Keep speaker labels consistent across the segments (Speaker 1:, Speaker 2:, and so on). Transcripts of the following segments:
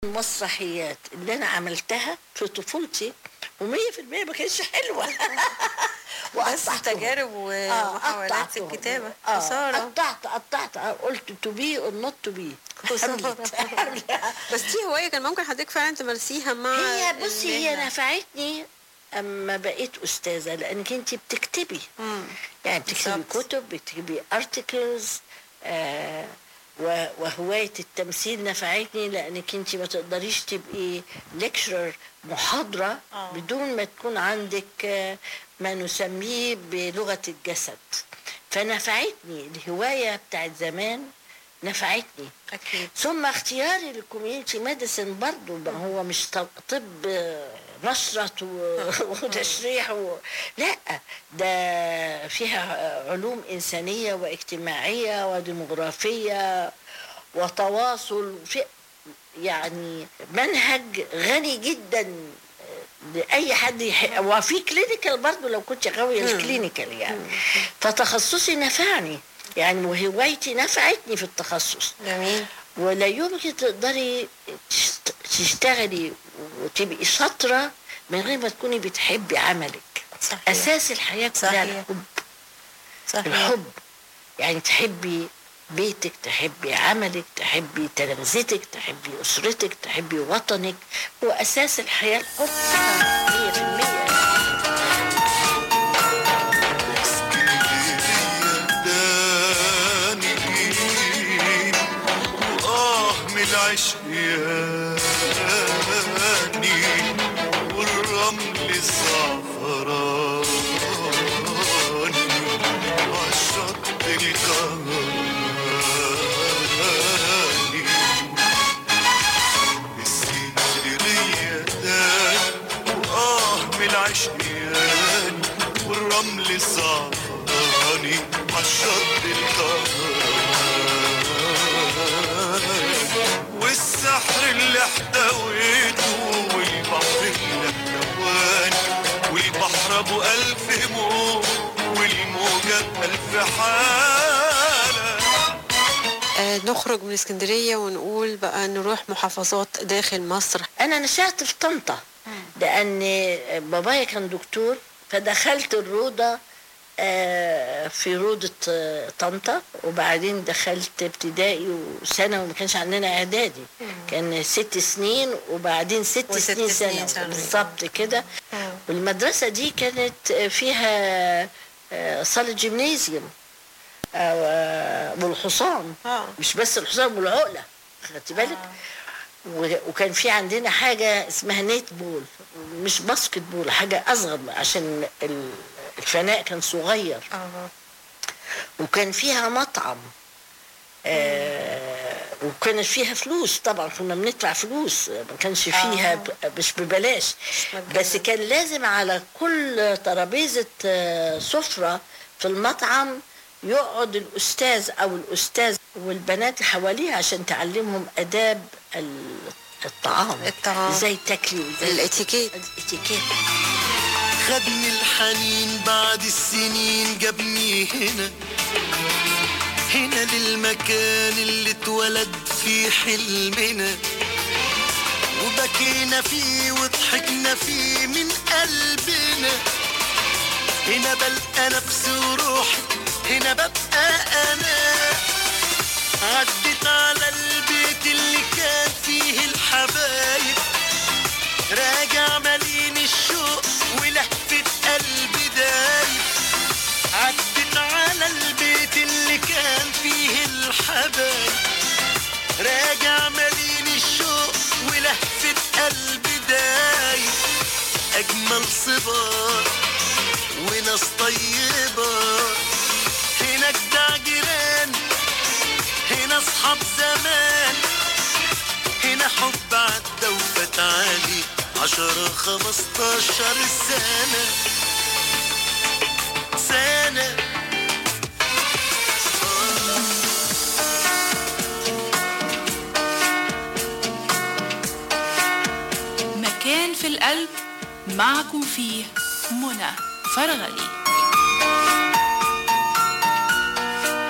Speaker 1: المسرحيات اللي انا عملتها في طفولتي ومية في المية ما كانتش حلوة
Speaker 2: بس تجارب ومحاولات
Speaker 1: قطعتهم.
Speaker 2: الكتابة
Speaker 1: آه،
Speaker 2: خسارة
Speaker 1: قطعت قطعت آه، قلت تو بي اور نوت تو بي
Speaker 2: بس دي هواية كان ممكن حضرتك فعلا تمارسيها مع
Speaker 1: هي بصي هي
Speaker 2: المهنة.
Speaker 1: نفعتني اما بقيت استاذه لانك انت بتكتبي
Speaker 2: مم.
Speaker 1: يعني بتكتبي
Speaker 2: بالظبط.
Speaker 1: كتب بتكتبي ارتكلز آه و- وهوايه التمثيل نفعتني لانك انت ما تقدريش تبقي ليكشرر محاضره
Speaker 2: آه.
Speaker 1: بدون ما تكون عندك آه، ما نسميه بلغه الجسد فنفعتني الهوايه بتاعت زمان نفعتني
Speaker 2: أكيد
Speaker 1: ثم اختياري للكوميونتي ميديسن برضو ما هو مش طب, طب نشرة و- وتشريح و... لا ده فيها علوم إنسانية واجتماعية وديموغرافية وتواصل في يعني منهج غني جدا لأي حد يح... وفي كلينيكال برضو لو كنت غاوية الكلينيكال يعني فتخصصي نفعني يعني وهوايتي نفعتني في التخصص
Speaker 2: جميل
Speaker 1: ولا يمكن تقدري تشت- تشتغلي وتبقي شاطرة من غير ما تكوني بتحبي عملك
Speaker 2: صحيح
Speaker 1: أساس الحياة كلها
Speaker 2: صحيح.
Speaker 1: الحب
Speaker 2: صحيح
Speaker 1: الحب يعني تحبي بيتك تحبي عملك تحبي تلامذتك تحبي أسرتك تحبي وطنك هو أساس الحياة الحب مية في المية
Speaker 3: داني وآه من العشق ياني والرمل الزعفراني عالشط الكهرباني السكرية داني وآه من العشق ياني والرمل الزعفراني عالشط الكهرباني والسحر اللي احتويته والبحر اللي احتواني والبحر ابو الف موج والموجة بألف حالة
Speaker 2: آه نخرج من اسكندرية ونقول بقى نروح محافظات داخل مصر
Speaker 1: أنا نشأت في طنطا لأن بابايا كان دكتور فدخلت الروضة آه، في روضة آه، طنطا وبعدين دخلت ابتدائي وثانوي ما كانش عندنا إعدادي كان ست سنين وبعدين ست
Speaker 2: وست
Speaker 1: سنين
Speaker 2: سنين
Speaker 1: ثانوي
Speaker 2: ثانوي.
Speaker 1: بالظبط كده والمدرسة دي كانت فيها آه، صالة جيمنازيوم آه، والحصان
Speaker 2: آه.
Speaker 1: مش بس الحصان والعقلة خدت بالك و- وكان في عندنا حاجة اسمها نيت بول مش باسكت بول حاجة أصغر عشان ال- الفناء كان صغير
Speaker 2: اه
Speaker 1: وكان فيها مطعم آه وكانت فيها فلوس طبعا كنا بندفع فلوس ما كانش فيها ب- مش ببلاش
Speaker 2: مجانا.
Speaker 1: بس كان لازم على كل ترابيزة آه، سفرة في المطعم يقعد الأستاذ أو الأستاذ والبنات اللي حواليه عشان تعلمهم آداب ال- الطعام
Speaker 2: الطعام.
Speaker 1: ازاي تاكلي وازاي
Speaker 2: الاتيكيت
Speaker 1: الاتيكيت
Speaker 3: خدني الحنين بعد السنين جابني هنا هنا للمكان اللي اتولد فيه حلمنا وبكينا فيه وضحكنا فيه من قلبنا هنا بلقى نفسي وروحي هنا ببقى انا عدت على البيت اللي كان فيه الحبايب راجع مليان الشوق ولهفة قلبي دايب عدت على البيت اللي كان فيه الحبايب راجع مليان الشوق ولهفة قلبي دايب أجمل صبار وناس طيبة هنا جدع جيران هنا أصحاب زمان هنا حب عدى وفات علي عشرة خمستاشر سنة سنة
Speaker 4: مكان في القلب معكم فيه منى فرغلي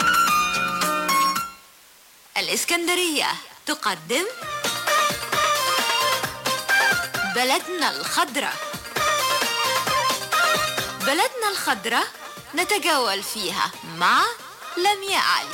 Speaker 5: الإسكندرية تقدم بلدنا الخضرة بلدنا الخضرة نتجول فيها مع لمياء علي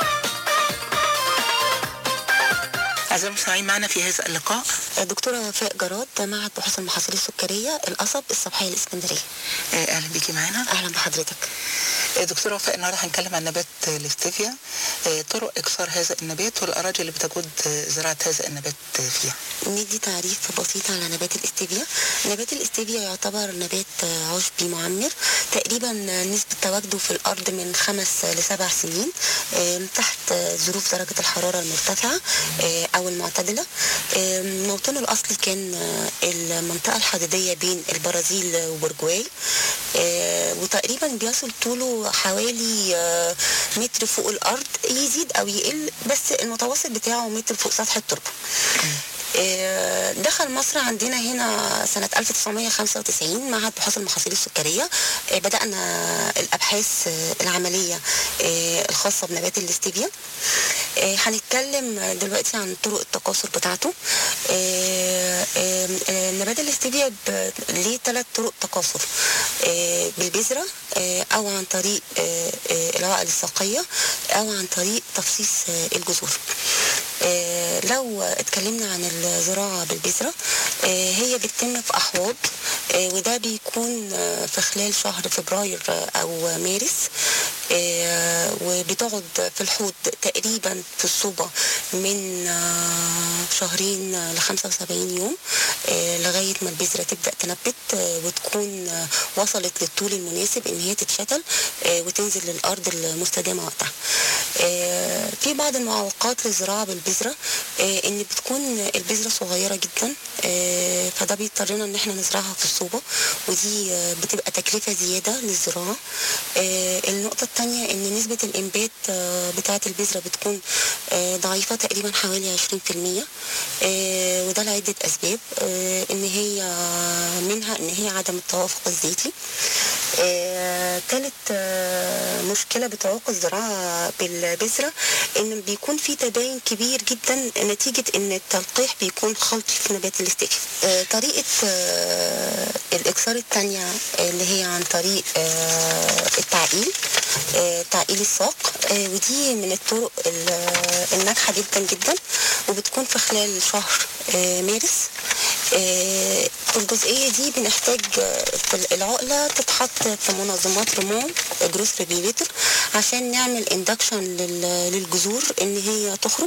Speaker 6: أعزائي المستمعين معنا في هذا اللقاء
Speaker 7: دكتورة وفاء جراد معهد بحوث المحاصيل السكرية القصب الصباحية الإسكندرية
Speaker 6: آه، أهلا بيكي معنا
Speaker 7: أهلا بحضرتك
Speaker 6: آه، دكتورة وفاء النهارده هنتكلم عن نبات الاستيفيا آه، طرق إكثار هذا النبات والأراضي اللي بتجود آه، زراعة هذا النبات آه، فيها
Speaker 7: ندي تعريف بسيط على نبات الاستيفيا نبات الاستيفيا يعتبر نبات عشبي معمر تقريبا نسبة تواجده في الأرض من خمس لسبع سنين آه، تحت ظروف درجة الحرارة المرتفعة آه، أو المعتدلة آه، موطنه الأصلي كان آه، المنطقة الحدودية بين البرازيل وأورجواي آه، وتقريبا بيصل طوله حوالي آه، متر فوق الأرض يزيد أو يقل بس المتوسط بتاعه متر فوق سطح التربة آه، دخل مصر عندنا هنا سنة 1995 معهد بحوث المحاصيل السكرية آه، بدأنا الأبحاث آه، العملية آه، الخاصة بنبات الاستيفيا آه، هنتكلم دلوقتي عن طرق التكاثر بتاعته آه، آه، آه، نبات الاستيفيا ب- ليه ثلاث طرق تكاثر آه، بالبذرة آه، أو عن طريق آه، آه، العقل الساقية أو عن طريق تفصيص آه، الجذور آه، لو اتكلمنا عن الزراعة بالبذرة آه، هي بتتم في أحواض آه، وده بيكون آه، في خلال شهر فبراير آه، أو مارس آه، وبتقعد في الحوض تقريبا في الصوبة من آه، شهرين ل 75 يوم آه، لغاية ما البذرة تبدأ تنبت آه، وتكون آه، وصلت للطول المناسب إن هي تتشتل آه، وتنزل للأرض المستدامة وقتها آه، في بعض المعوقات للزراعة بالبذرة آه، ان بتكون البذرة صغيرة جدا آه، فده بيضطرنا ان احنا نزرعها في الصوبة ودي آه، بتبقى تكلفة زيادة للزراعة آه، النقطة التانية ان نسبة الانبات آه، بتاعة البذرة بتكون آه، ضعيفة تقريبا حوالي 20% آه، وده لعدة اسباب آه، ان هي منها ان هي عدم التوافق الزيتي آه، تالت آه، مشكلة بتعوق الزراعة بالبذرة ان بيكون في تباين كبير جدا نتيجة ان التلقيح بيكون خلطي في نبات الاستيفيا آه، طريقة آه، الاكسار التانية اللي هي عن طريق آه، التعقيل آه، تعقيل الساق آه، ودي من الطرق ال- الناجحة جدا جدا وبتكون في خلال شهر آه، مارس آه، الجزئية دي بنحتاج آه، في العقلة تتحط في منظمات رموم جروس ريجيليتر عشان نعمل اندكشن للجذور ان هي تخرج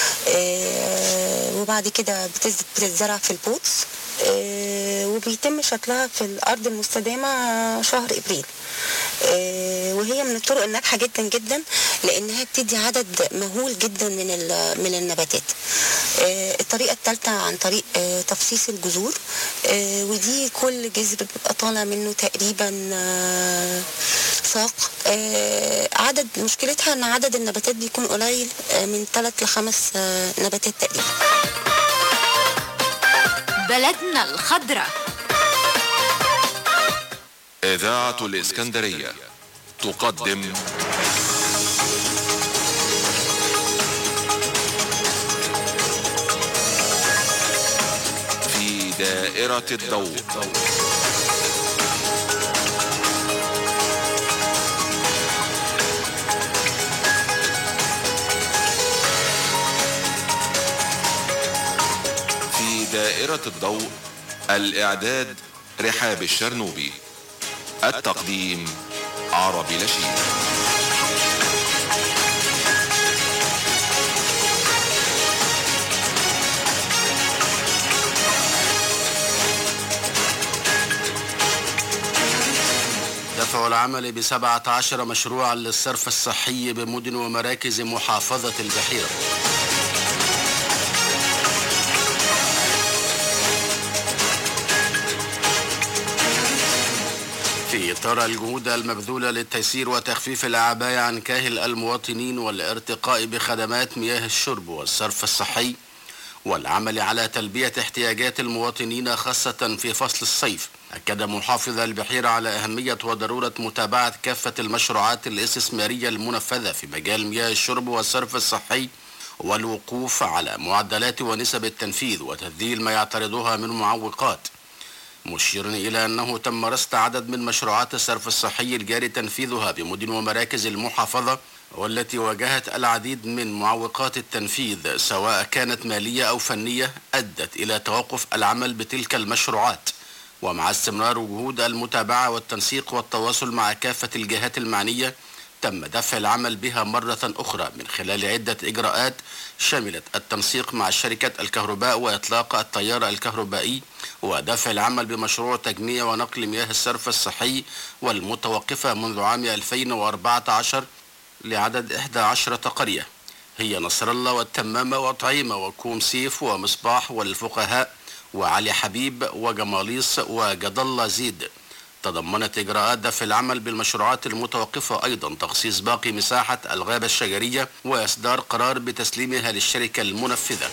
Speaker 7: آه، وبعد كده بتز- بتتزرع في البوتس آه، وبيتم شكلها في الارض المستدامة شهر ابريل آه، وهي من الطرق الناجحة جدا جدا لانها بتدي عدد مهول جدا من ال- من النباتات آه، الطريقة الثالثة عن طريق آه، تفصيص الجذور آه، ودي كل جذر بيبقى طالع منه تقريبا آه، ساق آه، عدد مشكلتها ان عدد النباتات بيكون قليل آه، من ثلاث لخمس آه، نباتات تقريبا
Speaker 5: بلدنا الخضرة
Speaker 8: إذاعة الإسكندرية تقدم في دائرة الضوء في دائرة الضوء الإعداد رحاب الشرنوبي التقديم عربي لشيد
Speaker 9: دفع العمل بسبعة عشر مشروعا للصرف الصحي بمدن ومراكز محافظة البحيرة في إطار الجهود المبذولة للتيسير وتخفيف الأعباء عن كاهل المواطنين والارتقاء بخدمات مياه الشرب والصرف الصحي والعمل على تلبية احتياجات المواطنين خاصة في فصل الصيف أكد محافظ البحيرة على أهمية وضرورة متابعة كافة المشروعات الاستثمارية المنفذة في مجال مياه الشرب والصرف الصحي والوقوف على معدلات ونسب التنفيذ وتذليل ما يعترضها من معوقات مشيرا إلى أنه تم رصد عدد من مشروعات الصرف الصحي الجاري تنفيذها بمدن ومراكز المحافظة والتي واجهت العديد من معوقات التنفيذ سواء كانت مالية أو فنية أدت إلى توقف العمل بتلك المشروعات ومع استمرار جهود المتابعة والتنسيق والتواصل مع كافة الجهات المعنية تم دفع العمل بها مرة أخرى من خلال عدة إجراءات شملت التنسيق مع شركة الكهرباء وإطلاق التيار الكهربائي ودفع العمل بمشروع تجميع ونقل مياه الصرف الصحي والمتوقفة منذ عام 2014 لعدد 11 قرية هي نصر الله والتمامة وطعيمة وكوم سيف ومصباح والفقهاء وعلي حبيب وجماليص وجد الله زيد تضمنت إجراءات دفع العمل بالمشروعات المتوقفة أيضا تخصيص باقي مساحة الغابة الشجرية وإصدار قرار بتسليمها للشركة المنفذة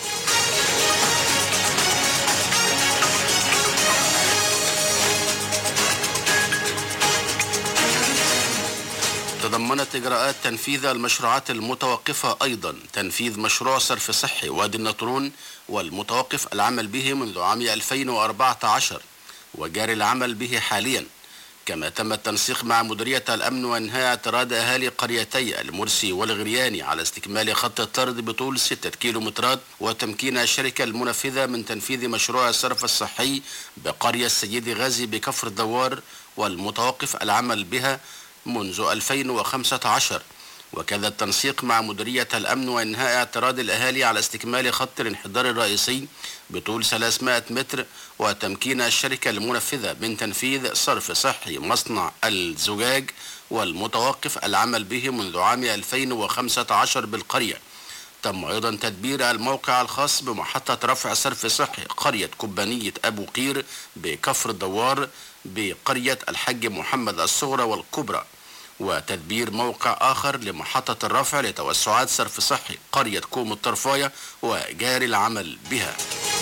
Speaker 9: تضمنت إجراءات تنفيذ المشروعات المتوقفة أيضا تنفيذ مشروع صرف صحي وادي النطرون والمتوقف العمل به منذ عام 2014 وجاري العمل به حاليا كما تم التنسيق مع مديرية الأمن وإنهاء اعتراض أهالي قريتي المرسي والغرياني على استكمال خط الطرد بطول 6 كيلومترات وتمكين الشركة المنفذة من تنفيذ مشروع الصرف الصحي بقرية السيد غازي بكفر الدوار والمتوقف العمل بها منذ 2015 وكذا التنسيق مع مديرية الأمن وإنهاء اعتراض الأهالي على استكمال خط الانحدار الرئيسي بطول 300 متر وتمكين الشركة المنفذة من تنفيذ صرف صحي مصنع الزجاج والمتوقف العمل به منذ عام 2015 بالقرية تم أيضا تدبير الموقع الخاص بمحطة رفع صرف صحي قرية كوبانية أبو قير بكفر الدوار بقرية الحج محمد الصغرى والكبرى وتدبير موقع آخر لمحطة الرفع لتوسعات صرف صحي قرية كوم الطرفاية وجاري العمل بها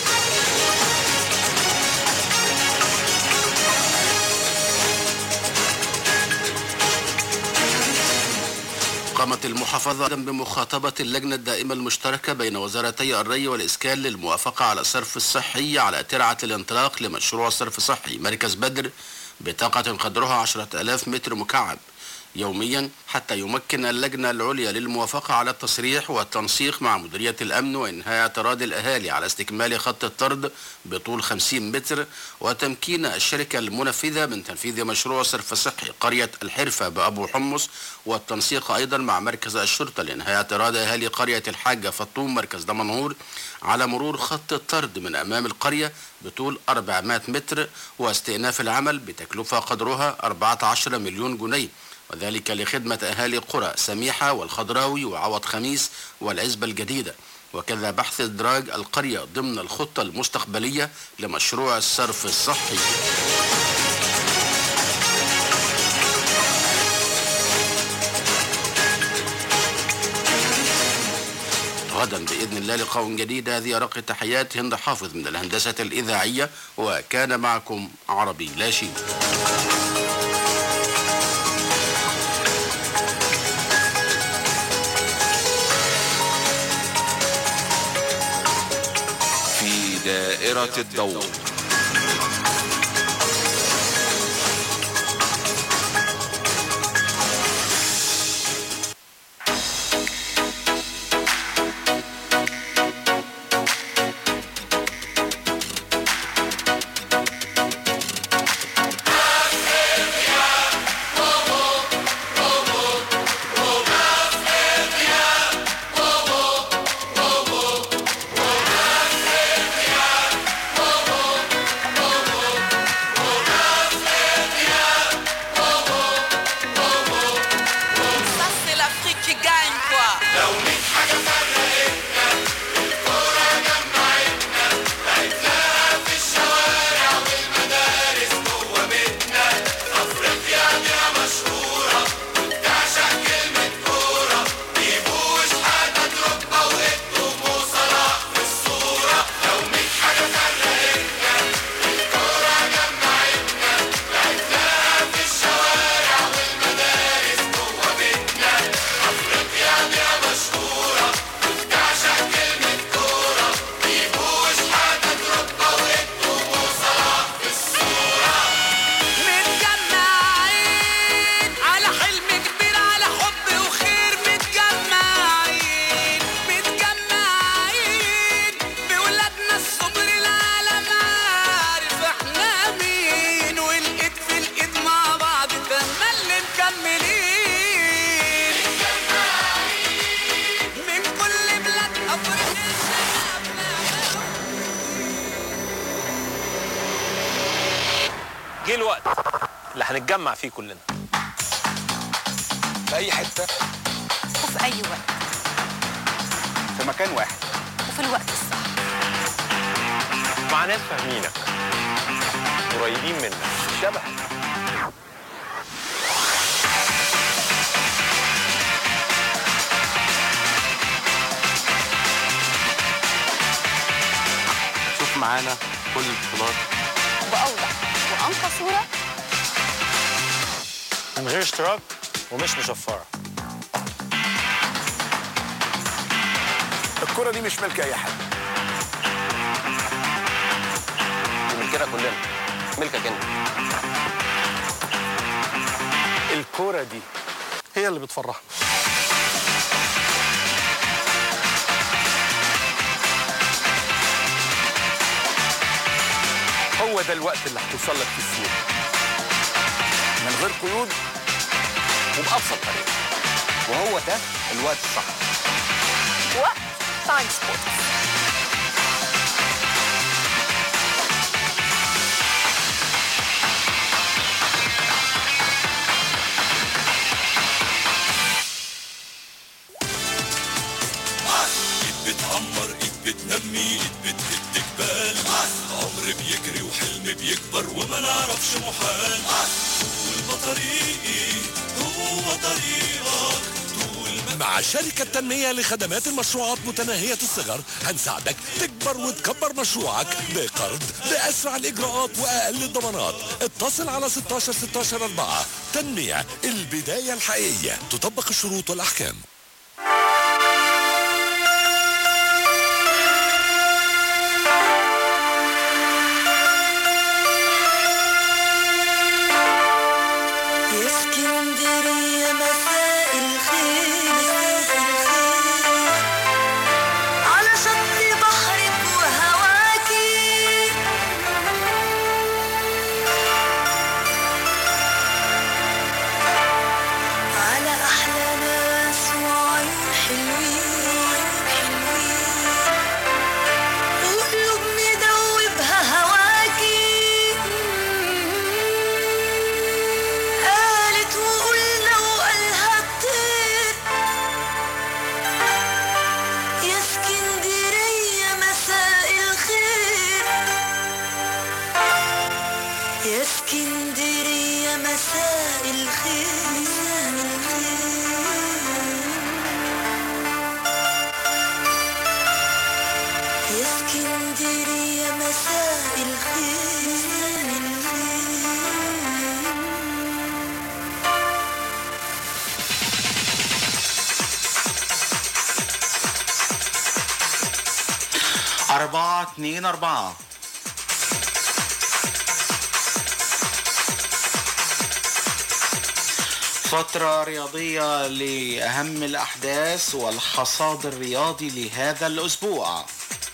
Speaker 9: قامت المحافظة بمخاطبة اللجنة الدائمة المشتركة بين وزارتي الري والإسكان للموافقة على الصرف الصحي على ترعة الانطلاق لمشروع صرف صحي مركز بدر بطاقة قدرها 10000 متر مكعب يوميا حتى يمكن اللجنة العليا للموافقة على التصريح والتنسيق مع مديرية الأمن وإنهاء اعتراض الأهالي على استكمال خط الطرد بطول 50 متر وتمكين الشركة المنفذة من تنفيذ مشروع صرف صحي قرية الحرفة بأبو حمص والتنسيق أيضا مع مركز الشرطة لإنهاء اعتراض أهالي قرية الحاجة فطوم مركز دمنهور على مرور خط الطرد من أمام القرية بطول 400 متر واستئناف العمل بتكلفة قدرها 14 مليون جنيه وذلك لخدمة أهالي قرى سميحة والخضراوي وعوض خميس والعزبة الجديدة وكذا بحث إدراج القرية ضمن الخطة المستقبلية لمشروع الصرف الصحي غدا بإذن الله لقاء جديد هذه أرق تحيات هند حافظ من الهندسة الإذاعية وكان معكم عربي لا شيء
Speaker 8: في دائرة الضوء
Speaker 10: جه الوقت اللي هنتجمع فيه كلنا
Speaker 11: في اي حته
Speaker 12: وفي أي وقت
Speaker 11: في مكان واحد
Speaker 12: وفي الوقت الصح
Speaker 10: مع ناس فاهمينك قريبين منك شبهك
Speaker 9: شوف معانا كل البطولات
Speaker 12: وأوضح وأنقى صورة
Speaker 10: من غير اشتراك ومش مشفره
Speaker 11: الكره دي مش ملك اي حد
Speaker 13: دي ملكنا كلنا ملكك انت
Speaker 10: الكوره دي هي اللي بتفرحنا هو ده الوقت اللي هتوصل لك فيه الصوره
Speaker 11: من غير قيود وبابسط طريقه وهو ده الوقت الصح
Speaker 12: وقت تايم سبورتس
Speaker 14: ايد بتعمر ايد بتنمي ايد بتهد جبال عمر بيجري وحلم بيكبر وما نعرفش محال طول ما طريقي هو طريقك مع شركة تنمية لخدمات المشروعات متناهية الصغر هنساعدك تكبر وتكبر مشروعك بقرض بأسرع الإجراءات وأقل الضمانات اتصل على 16 16 4 تنمية البداية الحقيقية تطبق الشروط والأحكام
Speaker 3: يا اسكندرية مساء الخير على شط بحرك وهواكي على أحلى ناس وعيون حلوين حلوين وقلوب مدوبها هواكي قالت وقلنا وقالها كتير يا اسكندرية مساء الخير يا اسكندرية مساء الخير يا اسكندرية مساء الخير
Speaker 15: أربعة اتنين أربعة فترة رياضية لأهم الأحداث والحصاد الرياضي لهذا الأسبوع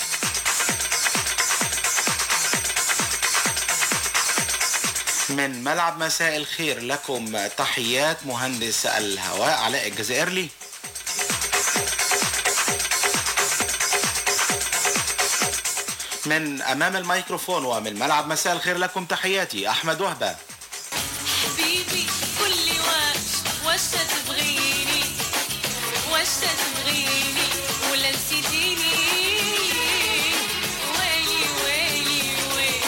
Speaker 15: من ملعب مساء الخير لكم تحيات مهندس الهواء علاء الجزائرلي من أمام الميكروفون ومن ملعب مساء الخير لكم تحياتي أحمد وهبة
Speaker 16: حبيبي قول لي واش واش تبغيني واش تبغيني ولا نسيتيني ويلي ويلي ويلي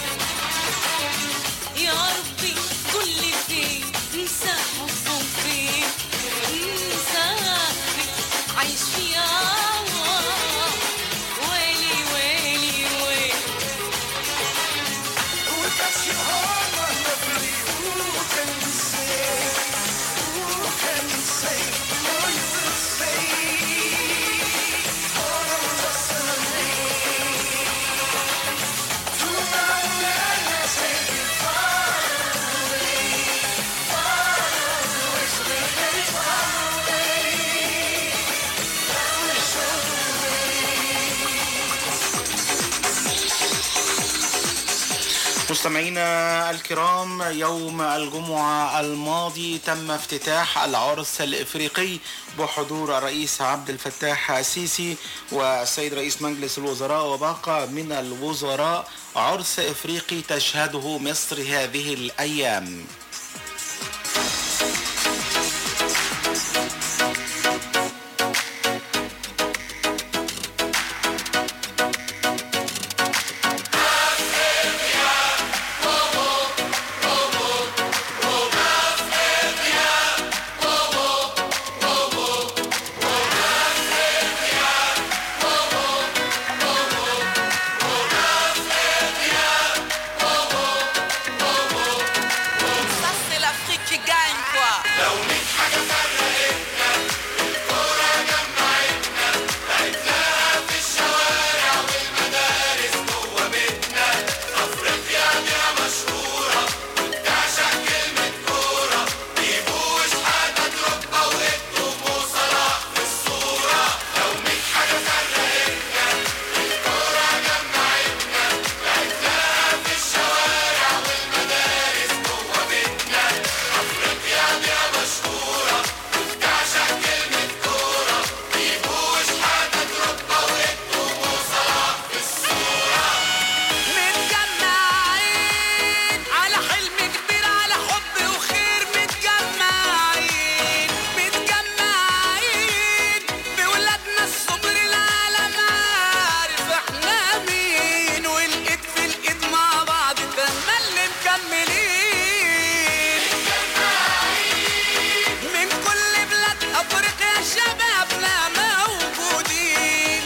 Speaker 16: يا ربي قول لي فين نسى حبهم فين نسى عايش فيا ويلي ويلي ويلي
Speaker 3: وكبش هون
Speaker 15: مستمعينا الكرام يوم الجمعة الماضي تم افتتاح العرس الإفريقي بحضور الرئيس عبد الفتاح السيسي والسيد رئيس مجلس الوزراء وباقة من الوزراء عرس إفريقي تشهده مصر هذه الأيام
Speaker 16: Ça c'est l'Afrique qui gagne quoi متجمعين على حلم كبير على حب وخير متجمعين متجمعين بولادنا الصبر العالم عارف احنا مين والايد في الايد مع بعض تملي مكملين من كل بلاد افريقيا شبابنا موجودين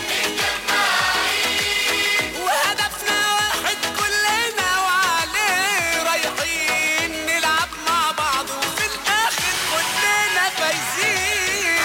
Speaker 16: وهدفنا واحد كلنا وعليه رايحين نلعب مع بعض وفي الاخر كلنا فايزين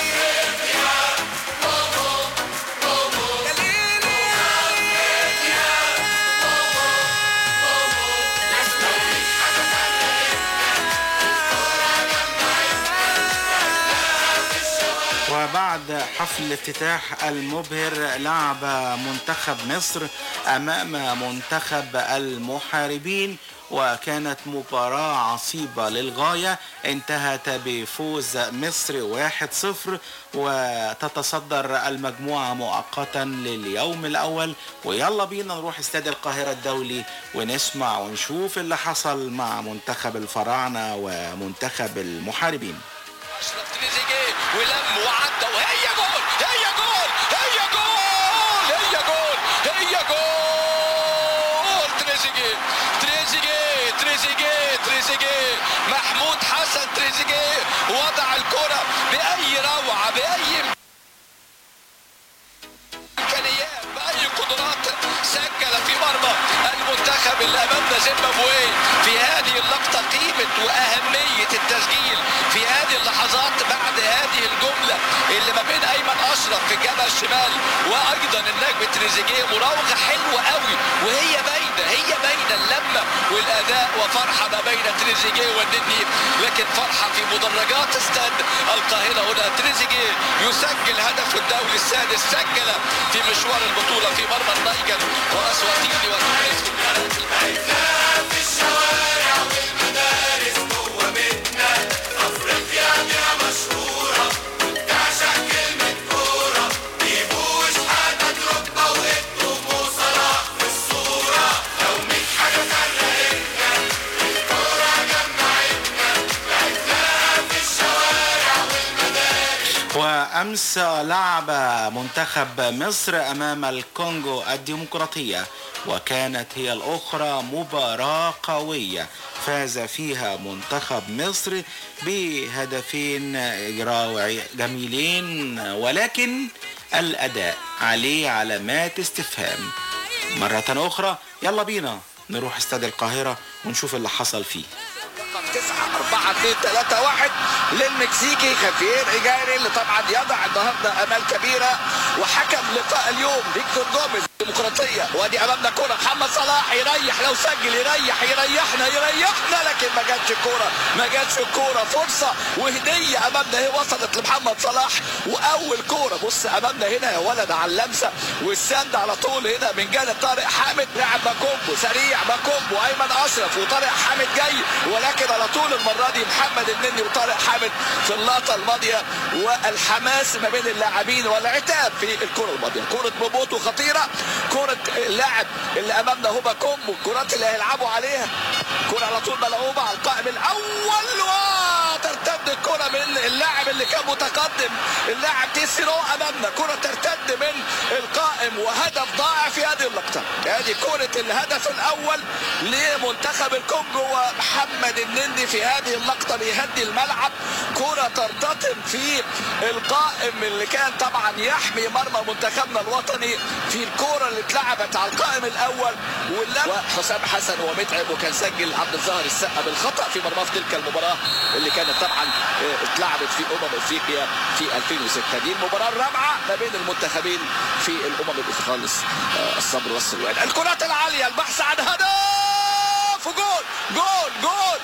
Speaker 15: وبعد حفل الافتتاح المبهر لعب منتخب مصر أمام منتخب المحاربين وكانت مباراة عصيبة للغاية انتهت بفوز مصر 1-0 وتتصدر المجموعة مؤقتا لليوم الأول ويلا بينا نروح استاد القاهرة الدولي ونسمع ونشوف اللي حصل مع منتخب الفراعنة ومنتخب المحاربين
Speaker 14: تريزيجيه ولم وعدى وهي جول هي جول هي جول هي جول هي جول تريزيجيه تريزيجيه تريزيجيه تريزيجيه محمود حسن تريزيجيه وضع الكرة بأي روعة بأي امكانيات باي قدرات سجل في مرمى المنتخب اللي امامنا زيمبابوي في هذه اللقطه قيمه واهميه التسجيل في هذه اللحظات بعد هذه الجمله اللي ما بين ايمن اشرف في الجبهه الشمال وايضا النجم تريزيجيه مراوغه حلوه قوي وهي باينه هي باينه اللمه والاداء وفرحه ما بين تريزيجيه والنني لكن فرحه في مدرجات استاد القاهره هنا تريزيجيه يسجل هدفه الدولي السادس سجل في مشوار البطوله في مرمى النيجر واسواتيني وتونس في الشوارع والمدارس جوه بيتنا افريقيا دي مشهوره تعشق كلمه كوره بيبوش حاجه دروجبا وإيتو وصلاح في الصوره لو ميت حاجه فرقتنا الكوره جمعتنا لعبناها في الشوارع والمدارس
Speaker 15: وأمس لعب منتخب مصر أمام الكونغو الديمقراطية وكانت هي الأخرى مباراة قوية فاز فيها منتخب مصر بهدفين راوعي جميلين ولكن الأداء عليه علامات استفهام مرة أخرى يلا بينا نروح استاد القاهرة ونشوف اللي حصل فيه
Speaker 14: رقم 9 4 2 3 1 للمكسيكي خافير ايجاري اللي طبعا يضع النهارده امال كبيره
Speaker 17: وحكم لقاء اليوم فيكتور جوميز ديمقراطيه وادي امامنا كره محمد صلاح يريح لو سجل يريح يريحنا يريحنا لكن ما جاتش الكوره ما جاتش الكوره فرصه وهديه امامنا هي وصلت لمحمد صلاح واول كوره بص امامنا هنا يا ولد على اللمسه والسند على طول هنا من جانب طارق حامد لاعب ماكومبو سريع ماكومبو ايمن اشرف وطارق حامد جاي ولكن على طول المره دي محمد النني وطارق حامد في اللقطه الماضيه والحماس ما بين اللاعبين والعتاب في الكره الماضيه كره بوبوتو خطيره كره اللاعب اللي امامنا هو ماكومبو الكرات اللي هيلعبوا عليها كره على طول ملعوبه على القائم الاول وترتد الكره من اللاعب اللي كان متقدم اللاعب تيسيرو امامنا كره ترتد من القائم وهدف ضائع في هذه اللقطه ادي كره الهدف الاول لمنتخب الكونغو ومحمد النني في هذه اللقطه بيهدي الملعب كره ترتطم في القائم اللي كان طبعا يحمي مرمى منتخبنا الوطني في الكره اللي اتلعبت على القائم الاول واللعب وحسام حسن ومتعب وكان سجل عبد الظاهر السقا بالخطا في مرماه في تلك المباراه اللي كانت طبعا آه، اتلعبت في امم افريقيا في 2006 دي المباراه الرابعه ما بين المنتخبين في الامم الافريقيه خالص آه، الصبر والسلوان الكرات العاليه البحث عن هدف وجول جول جول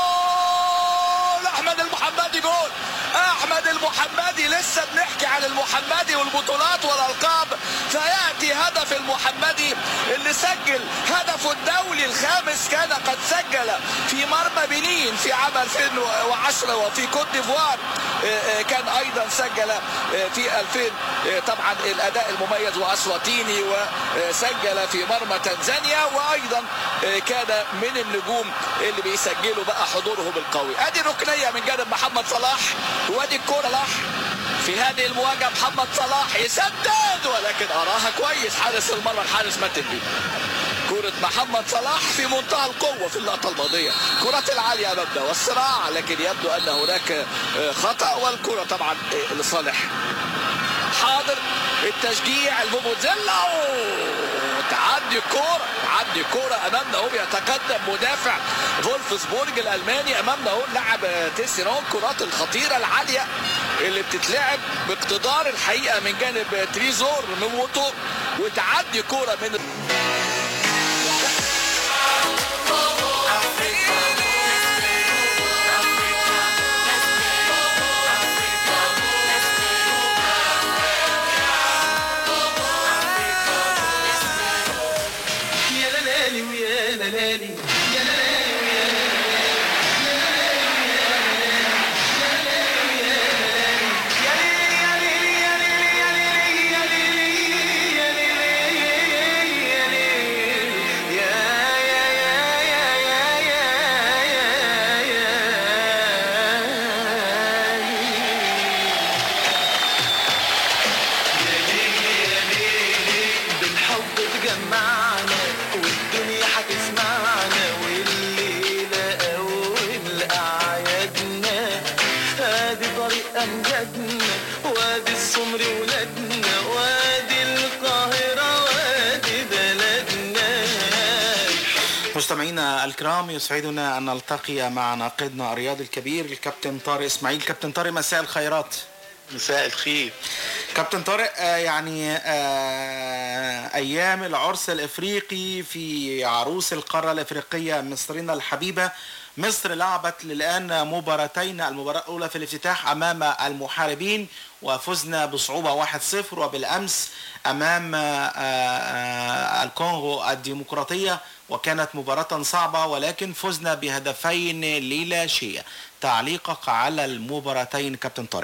Speaker 17: جول احمد المحمدي جول احمد المحمدي لسه بنحكي عن المحمدي والبطولات والالقاب فياتي هدف المحمدي اللي سجل هدفه الدولي الخامس كان قد سجل في مرمى بنين في عام 2010 وفي كوت ديفوار آه، آه، كان ايضا سجل آه، في 2000 آه، طبعا الاداء المميز واسواتيني وسجل في مرمى تنزانيا وايضا آه، كان من النجوم اللي بيسجلوا بقى حضورهم القوي ادي الركنيه من جانب محمد صلاح وادي الكوره صلاح في هذه المواجهه محمد صلاح يسدد ولكن اراها كويس حارس المرمى الحارس متن بيه كرة محمد صلاح في منتهى القوة في اللقطة الماضية كرة العالية مبدأ والصراع لكن يبدو أن هناك آه، خطأ والكرة طبعا آه، لصالح حاضر التشجيع الموموزيلا تعدي الكورة تعدي الكورة امامنا اهو بيتقدم مدافع فولفسبورج الالماني امامنا اهو اللاعب تيسيرون الكرات الخطيرة العالية اللي بتتلعب باقتدار الحقيقة من جانب تريزور موتو وتعدي كورة من
Speaker 16: يا لالي ويا لالي يا لالي بالحب تجمعنا والدنيا هتسمعنا والليلة أول أعيادنا ادي طريق أمجادنا وادي السمر ولادنا وادي القاهرة وادي بلدنا
Speaker 15: مستمعينا الكرام يسعدنا ان نلتقي مع ناقدنا الرياضي الكبير الكابتن طارق اسماعيل كابتن طارق مساء الخيرات
Speaker 18: مساء الخير
Speaker 15: كابتن طارق آه، يعني آه، ايام العرس الافريقي في عروس القاره الافريقيه مصرنا الحبيبه مصر لعبت للان مباراتين المباراه الاولى في الافتتاح امام المحاربين وفزنا بصعوبه 1-0 وبالامس امام آه، آه، الكونغو الديمقراطيه وكانت مباراه صعبه ولكن فزنا بهدفين للا شيء تعليقك على المباراتين كابتن طارق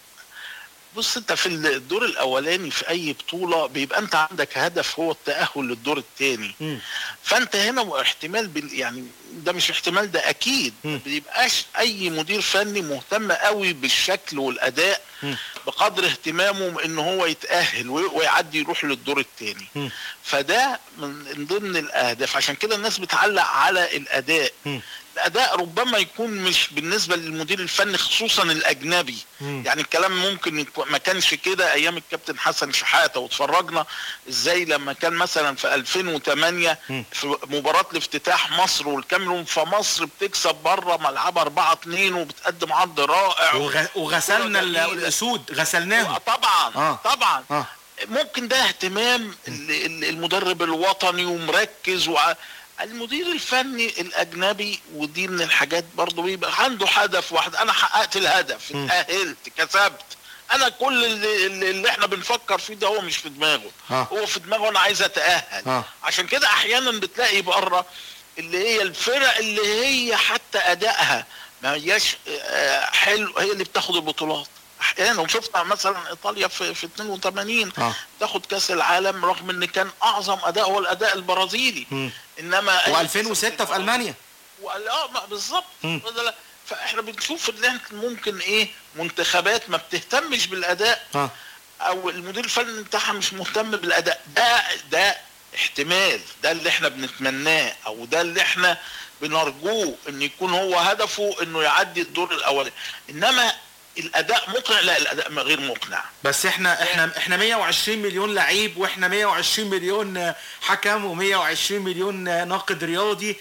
Speaker 18: بص انت في الدور الاولاني في اي بطوله بيبقى انت عندك هدف هو التاهل للدور الثاني فانت هنا احتمال بال- يعني ده مش احتمال ده اكيد ما بيبقاش اي مدير فني مهتم قوي بالشكل والاداء بقدر اهتمامه ان هو يتاهل وي- ويعدي يروح للدور الثاني فده من ضمن الاهداف عشان كده الناس بتعلق على الاداء الاداء ربما يكون مش بالنسبه للمدير الفني خصوصا الاجنبي
Speaker 19: مم.
Speaker 18: يعني الكلام ممكن يكون ما كانش كده ايام الكابتن حسن شحاته واتفرجنا ازاي لما كان مثلا في 2008 في مباراه الافتتاح مصر والكاميرون فمصر بتكسب بره ملعبها 4 2 وبتقدم عرض رائع
Speaker 15: وغ- وغسلنا ال- الاسود غسلناهم
Speaker 18: طبعا
Speaker 15: آه.
Speaker 18: طبعا
Speaker 15: آه.
Speaker 18: ممكن ده اهتمام ال- ال- المدرب الوطني ومركز وع... المدير الفني الاجنبي ودي من الحاجات برضه بيبقى عنده هدف واحد انا حققت الهدف
Speaker 15: مم.
Speaker 18: اتاهلت كسبت انا كل اللي, اللي اللي احنا بنفكر فيه ده هو مش في دماغه
Speaker 15: آه.
Speaker 18: هو في دماغه انا عايز اتاهل
Speaker 15: آه.
Speaker 18: عشان كده احيانا بتلاقي بره اللي هي الفرق اللي هي حتى ادائها ما هياش آه، حلو هي اللي بتاخد البطولات احيانا وشفنا مثلا ايطاليا في في 82
Speaker 15: اه
Speaker 18: تاخد كاس العالم رغم ان كان اعظم اداء هو الاداء البرازيلي
Speaker 15: مم.
Speaker 18: انما
Speaker 15: و2006 في المانيا
Speaker 18: وقال- اه ما- بالظبط
Speaker 15: مم.
Speaker 18: هذا لا. فاحنا بنشوف ان إحنا ممكن ايه منتخبات ما بتهتمش بالاداء
Speaker 15: اه
Speaker 18: او المدير الفني بتاعها مش مهتم بالاداء ده ده احتمال ده اللي احنا بنتمناه او ده اللي احنا بنرجوه ان يكون هو هدفه انه يعدي الدور الاولاني انما الاداء مقنع لا الاداء غير مقنع
Speaker 15: بس احنا احنا احنا 120 مليون لعيب واحنا 120 مليون حكم و120 مليون ناقد رياضي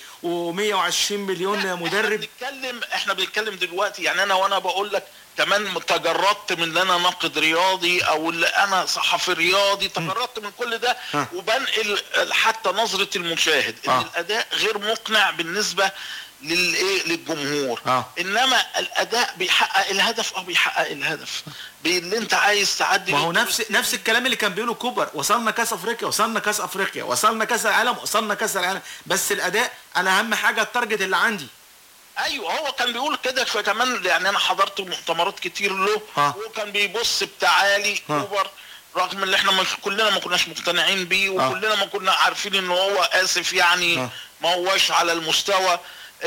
Speaker 15: و120 مليون مدرب
Speaker 18: بنتكلم احنا بنتكلم دلوقتي يعني انا وانا بقول لك كمان تجردت من ان انا ناقد رياضي او اللي انا صحفي رياضي تجردت من كل ده
Speaker 15: ها.
Speaker 18: وبنقل حتى نظرة المشاهد ان
Speaker 15: آه.
Speaker 18: الاداء غير مقنع بالنسبة للايه للجمهور
Speaker 15: اه
Speaker 18: انما الاداء بيحقق الهدف او بيحقق الهدف اللي انت عايز تعدي
Speaker 15: ما هو نفس نفس الكلام اللي كان بيقوله كوبر وصلنا كاس افريقيا وصلنا كاس افريقيا وصلنا كاس العالم وصلنا كاس العالم بس الاداء انا اهم حاجه التارجت اللي عندي
Speaker 18: ايوه هو كان بيقول كده فكمان يعني انا حضرت مؤتمرات كتير له
Speaker 15: ها.
Speaker 18: هو كان بيبص بتعالي
Speaker 15: ها.
Speaker 18: كوبر رغم ان احنا مش كلنا ما كناش مقتنعين بيه وكلنا ما كنا عارفين ان هو اسف يعني
Speaker 15: ها.
Speaker 18: ما هوش على المستوى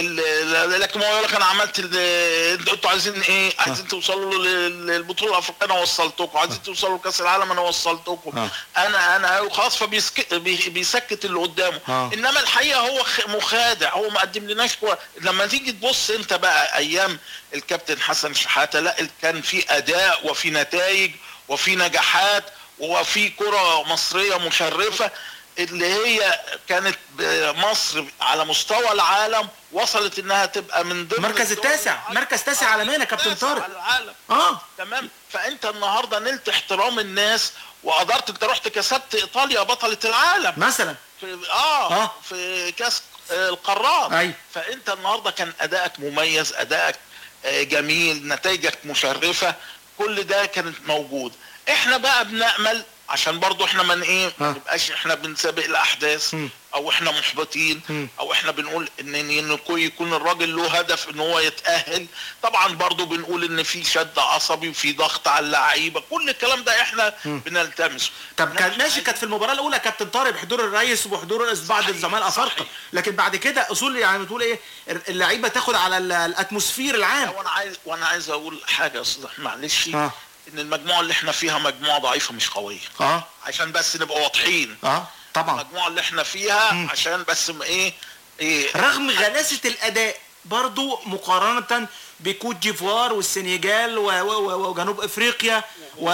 Speaker 18: ال- لكن ما هو يقول لك انا عملت ال- انتوا عايزين ايه؟ عايزين توصلوا لل- للبطوله الافريقيه انا وصلتكم، عايزين توصلوا لكاس العالم انا وصلتكم،
Speaker 15: ها.
Speaker 18: انا انا خلاص فبيسك... بي- بيسكت اللي قدامه
Speaker 15: ها.
Speaker 18: انما الحقيقه هو خ- مخادع هو ما قدم لناش كوره لما تيجي تبص انت بقى ايام الكابتن حسن شحاته لا كان في اداء وفي نتائج وفي نجاحات وفي كره مصريه مشرفه اللي هي كانت ب- مصر على مستوى العالم وصلت انها تبقى من ضمن
Speaker 15: المركز
Speaker 18: الدول
Speaker 15: التاسع مركز تاسع عالميا يا كابتن
Speaker 18: التاسع
Speaker 15: طارق
Speaker 18: على العالم
Speaker 15: اه
Speaker 18: تمام فانت النهارده نلت احترام الناس وقدرت انت رحت كسبت ايطاليا بطله العالم
Speaker 15: مثلا
Speaker 18: في اه,
Speaker 15: آه.
Speaker 18: آه. في كاس آه، القارات
Speaker 15: أيوة.
Speaker 18: فانت النهارده كان ادائك مميز ادائك آه، جميل نتائجك مشرفه كل ده كانت موجود احنا بقى بنامل عشان برضو احنا من ايه ما
Speaker 15: آه.
Speaker 18: نبقاش احنا بنسابق الاحداث
Speaker 15: مم.
Speaker 18: او احنا محبطين
Speaker 15: مم.
Speaker 18: او احنا بنقول ان ان كو- يكون الراجل له هدف ان هو يتاهل طبعا برضو بنقول ان في شد عصبي وفي ضغط على اللعيبه كل الكلام ده احنا
Speaker 15: مم.
Speaker 18: بنلتمسه
Speaker 15: طب كان ماشي كانت في المباراه الاولى كابتن طارق بحضور الرئيس وبحضور بعض الزملاء الافارقه لكن بعد كده اصول يعني بتقول ايه اللعيبه تاخد على ال- الاتموسفير العام
Speaker 18: وانا عايز وانا عايز اقول حاجه يا استاذ أحمد، معلش
Speaker 15: اه
Speaker 18: ان المجموعه اللي احنا فيها مجموعه ضعيفه مش قويه
Speaker 15: اه
Speaker 18: عشان بس نبقى واضحين
Speaker 15: اه طبعا
Speaker 18: المجموعه اللي احنا فيها
Speaker 15: مم.
Speaker 18: عشان بس م- ايه ايه
Speaker 15: رغم غلاسه الاداء برضو مقارنه بكوت ديفوار والسنغال و- و- و- وجنوب افريقيا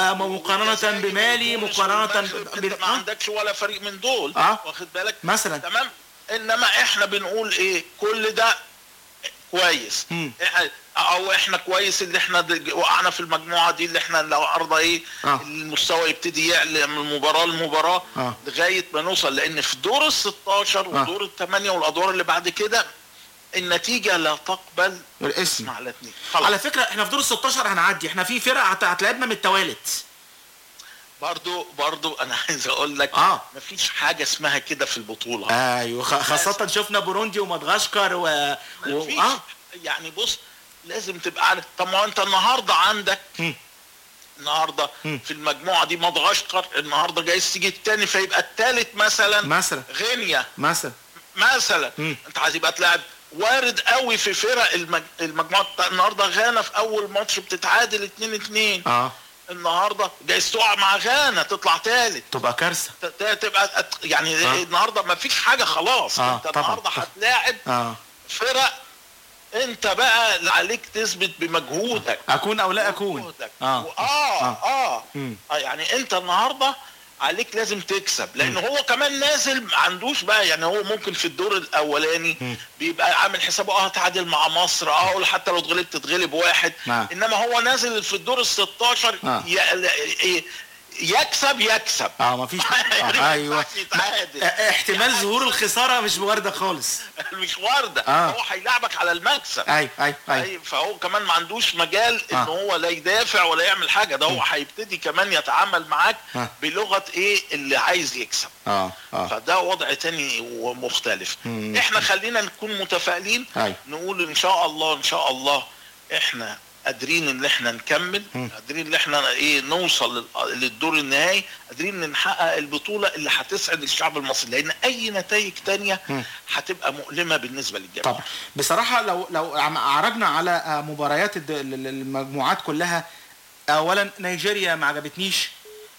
Speaker 15: ومقارنه بمالي مقارنه ب-
Speaker 18: انت ما عندكش ولا فريق من دول
Speaker 15: آه.
Speaker 18: واخد بالك
Speaker 15: مثلا
Speaker 18: تمام انما احنا بنقول ايه كل ده كويس
Speaker 15: مم.
Speaker 18: إحنا- او احنا كويس اللي احنا د- وقعنا في المجموعه دي اللي احنا لو ارضى ايه
Speaker 15: آه.
Speaker 18: المستوى يبتدي يعلى من مباراه لمباراه
Speaker 15: آه.
Speaker 18: لغايه ما نوصل لان في دور ال 16
Speaker 15: آه.
Speaker 18: ودور الثمانيه والادوار اللي بعد كده النتيجه لا تقبل
Speaker 15: الاسم
Speaker 18: على اثنين
Speaker 15: على فكره احنا في دور ال 16 هنعدي احنا في فرق هت- هتلاعبنا من التوالت
Speaker 18: برضو برضو انا عايز اقول لك
Speaker 15: اه
Speaker 18: مفيش حاجه اسمها كده في البطوله
Speaker 15: ايوه خ- خاصه شفنا بوروندي ومدغشقر و... و...
Speaker 18: مفيش
Speaker 15: اه
Speaker 18: يعني بص لازم تبقى عارف طب ما هو انت النهارده عندك
Speaker 15: مم.
Speaker 18: النهارده
Speaker 15: مم.
Speaker 18: في المجموعه دي مدغشقر النهارده جايز تيجي التاني فيبقى التالت مثلا
Speaker 15: مثلا
Speaker 18: غينيا
Speaker 15: مثلا
Speaker 18: مثلا
Speaker 15: مم.
Speaker 18: انت عايز يبقى تلاعب وارد قوي في فرق المج... المجموعه بتاع النهارده غانا في اول ماتش بتتعادل 2 2
Speaker 15: اه
Speaker 18: النهارده جايز تقع مع غانا تطلع تالت
Speaker 15: تبقى كارثه
Speaker 18: ت- ت- تبقى أت- يعني
Speaker 15: آه.
Speaker 18: النهارده ما فيش حاجه خلاص
Speaker 15: آه،
Speaker 18: انت
Speaker 15: طبعاً.
Speaker 18: النهارده هتلاعب
Speaker 15: اه
Speaker 18: فرق انت بقى اللي عليك تثبت بمجهودك
Speaker 15: اكون او لا اكون
Speaker 18: مجهودك
Speaker 15: اه
Speaker 18: اه اه,
Speaker 15: مم.
Speaker 18: آه يعني انت النهارده عليك لازم تكسب لان هو كمان نازل ما عندوش بقى يعني هو ممكن في الدور الاولاني
Speaker 15: مم.
Speaker 18: بيبقى عامل حسابه اه تعادل مع مصر اه ولا حتى لو اتغلبت تتغلب واحد
Speaker 15: نعم.
Speaker 18: انما هو نازل في الدور ال 16
Speaker 15: آه.
Speaker 18: ي- ي- يكسب يكسب
Speaker 15: اه مفيش
Speaker 18: يعني
Speaker 15: آه
Speaker 18: ما
Speaker 15: ايوه
Speaker 18: ينفعش يتعادل.
Speaker 15: آه، احتمال ظهور الخساره مش وارده خالص
Speaker 18: مش وارده
Speaker 15: آه.
Speaker 18: هو هيلعبك على المكسب
Speaker 15: ايوه ايوه ايوه
Speaker 18: أي فهو كمان ما عندوش مجال ان
Speaker 15: آه.
Speaker 18: هو لا يدافع ولا يعمل حاجه ده هو هيبتدي كمان يتعامل معاك
Speaker 15: آه.
Speaker 18: بلغه ايه اللي عايز يكسب
Speaker 15: اه اه
Speaker 18: فده وضع تاني ومختلف
Speaker 15: مم.
Speaker 18: احنا خلينا نكون متفائلين
Speaker 15: أيوة.
Speaker 18: نقول ان شاء الله ان شاء الله احنا قادرين ان احنا نكمل
Speaker 15: مم.
Speaker 18: قادرين ان احنا ايه نوصل لل- للدور النهائي قادرين ان نحقق البطوله اللي هتسعد الشعب المصري لان اي نتائج تانية
Speaker 15: مم.
Speaker 18: هتبقى مؤلمه بالنسبه للجميع
Speaker 15: طبعا بصراحه لو لو عم- عرجنا على آه، مباريات الد- ال- ال- المجموعات كلها اولا نيجيريا ما عجبتنيش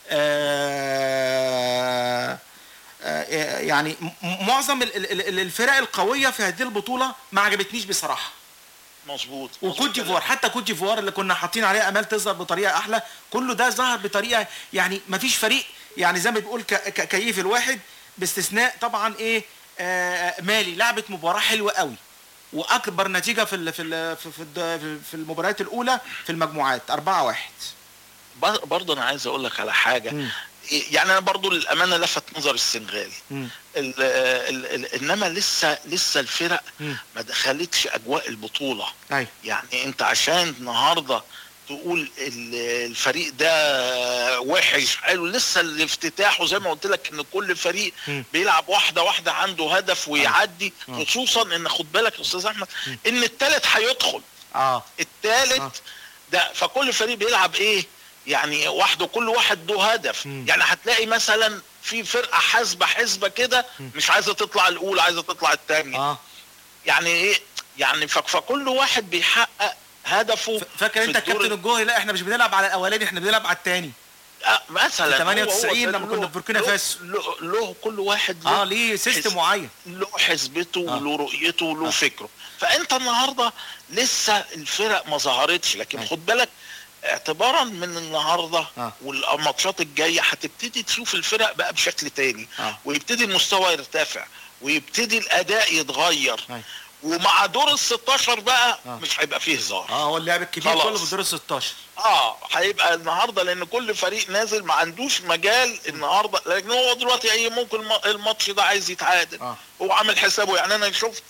Speaker 15: آه، آه، يعني م- معظم ال- ال- ال- الفرق القويه في هذه البطوله ما عجبتنيش بصراحه
Speaker 18: مظبوط
Speaker 15: وكوت ديفوار حتى كوت ديفوار اللي كنا حاطين عليها امال تظهر بطريقه احلى كله ده ظهر بطريقه يعني ما فيش فريق يعني زي ما بيقول ك- ك- كيف الواحد باستثناء طبعا ايه آه مالي لعبت مباراه حلوه قوي واكبر نتيجه في ال في ال في في, الد- في المباريات الاولى في المجموعات 4 1
Speaker 18: بر- برضه انا عايز اقول لك على حاجه يعني انا برضه للامانه لفت نظر السنغال ال ال ال انما لسه لسه الفرق ما دخلتش اجواء البطوله
Speaker 15: ايوه
Speaker 18: يعني انت عشان النهارده تقول ال- الفريق ده وحش حلو لسه الافتتاح وزي ما قلت لك ان كل فريق
Speaker 15: مم.
Speaker 18: بيلعب واحده واحده عنده هدف ويعدي
Speaker 15: آه.
Speaker 18: خصوصا ان خد بالك يا استاذ احمد ان الثالث هيدخل
Speaker 15: اه
Speaker 18: الثالث ده فكل فريق بيلعب ايه يعني وحده كل واحد له هدف يعني هتلاقي مثلا في فرقه حاسبه حسبه كده مش عايزه تطلع الاولى عايزه تطلع الثانيه
Speaker 15: اه
Speaker 18: يعني ايه يعني ف- فكل واحد بيحقق هدفه
Speaker 15: فاكر
Speaker 18: في
Speaker 15: انت
Speaker 18: الدور
Speaker 15: الكابتن الجوهري لا احنا مش بنلعب على الاولاني احنا بنلعب على الثاني
Speaker 18: آه، مثلا
Speaker 15: في
Speaker 18: هو- هو
Speaker 15: 98
Speaker 18: ده
Speaker 15: لما
Speaker 18: له-
Speaker 15: كنا في بوركينا
Speaker 18: له-
Speaker 15: فاسو.
Speaker 18: له, له كل واحد له
Speaker 15: اه ليه سيستم
Speaker 18: حس-
Speaker 15: معين
Speaker 18: له حسبته وله رؤيته وله فكره فانت النهارده لسه الفرق ما ظهرتش لكن خد بالك اعتبارا من النهارده
Speaker 15: آه.
Speaker 18: والماتشات الجايه هتبتدي تشوف الفرق بقى بشكل تاني
Speaker 15: آه.
Speaker 18: ويبتدي المستوى يرتفع ويبتدي الاداء يتغير
Speaker 15: أيوة.
Speaker 18: ومع دور ال 16 بقى
Speaker 15: آه.
Speaker 18: مش هيبقى فيه هزار
Speaker 15: اه هو اللعب الكبير
Speaker 18: خلاص.
Speaker 15: كله في الدور ال 16
Speaker 18: اه هيبقى النهارده لان كل فريق نازل ما عندوش مجال النهارده لكن هو دلوقتي اي ممكن الم- الماتش ده عايز يتعادل
Speaker 15: آه.
Speaker 18: هو عامل حسابه يعني انا شفت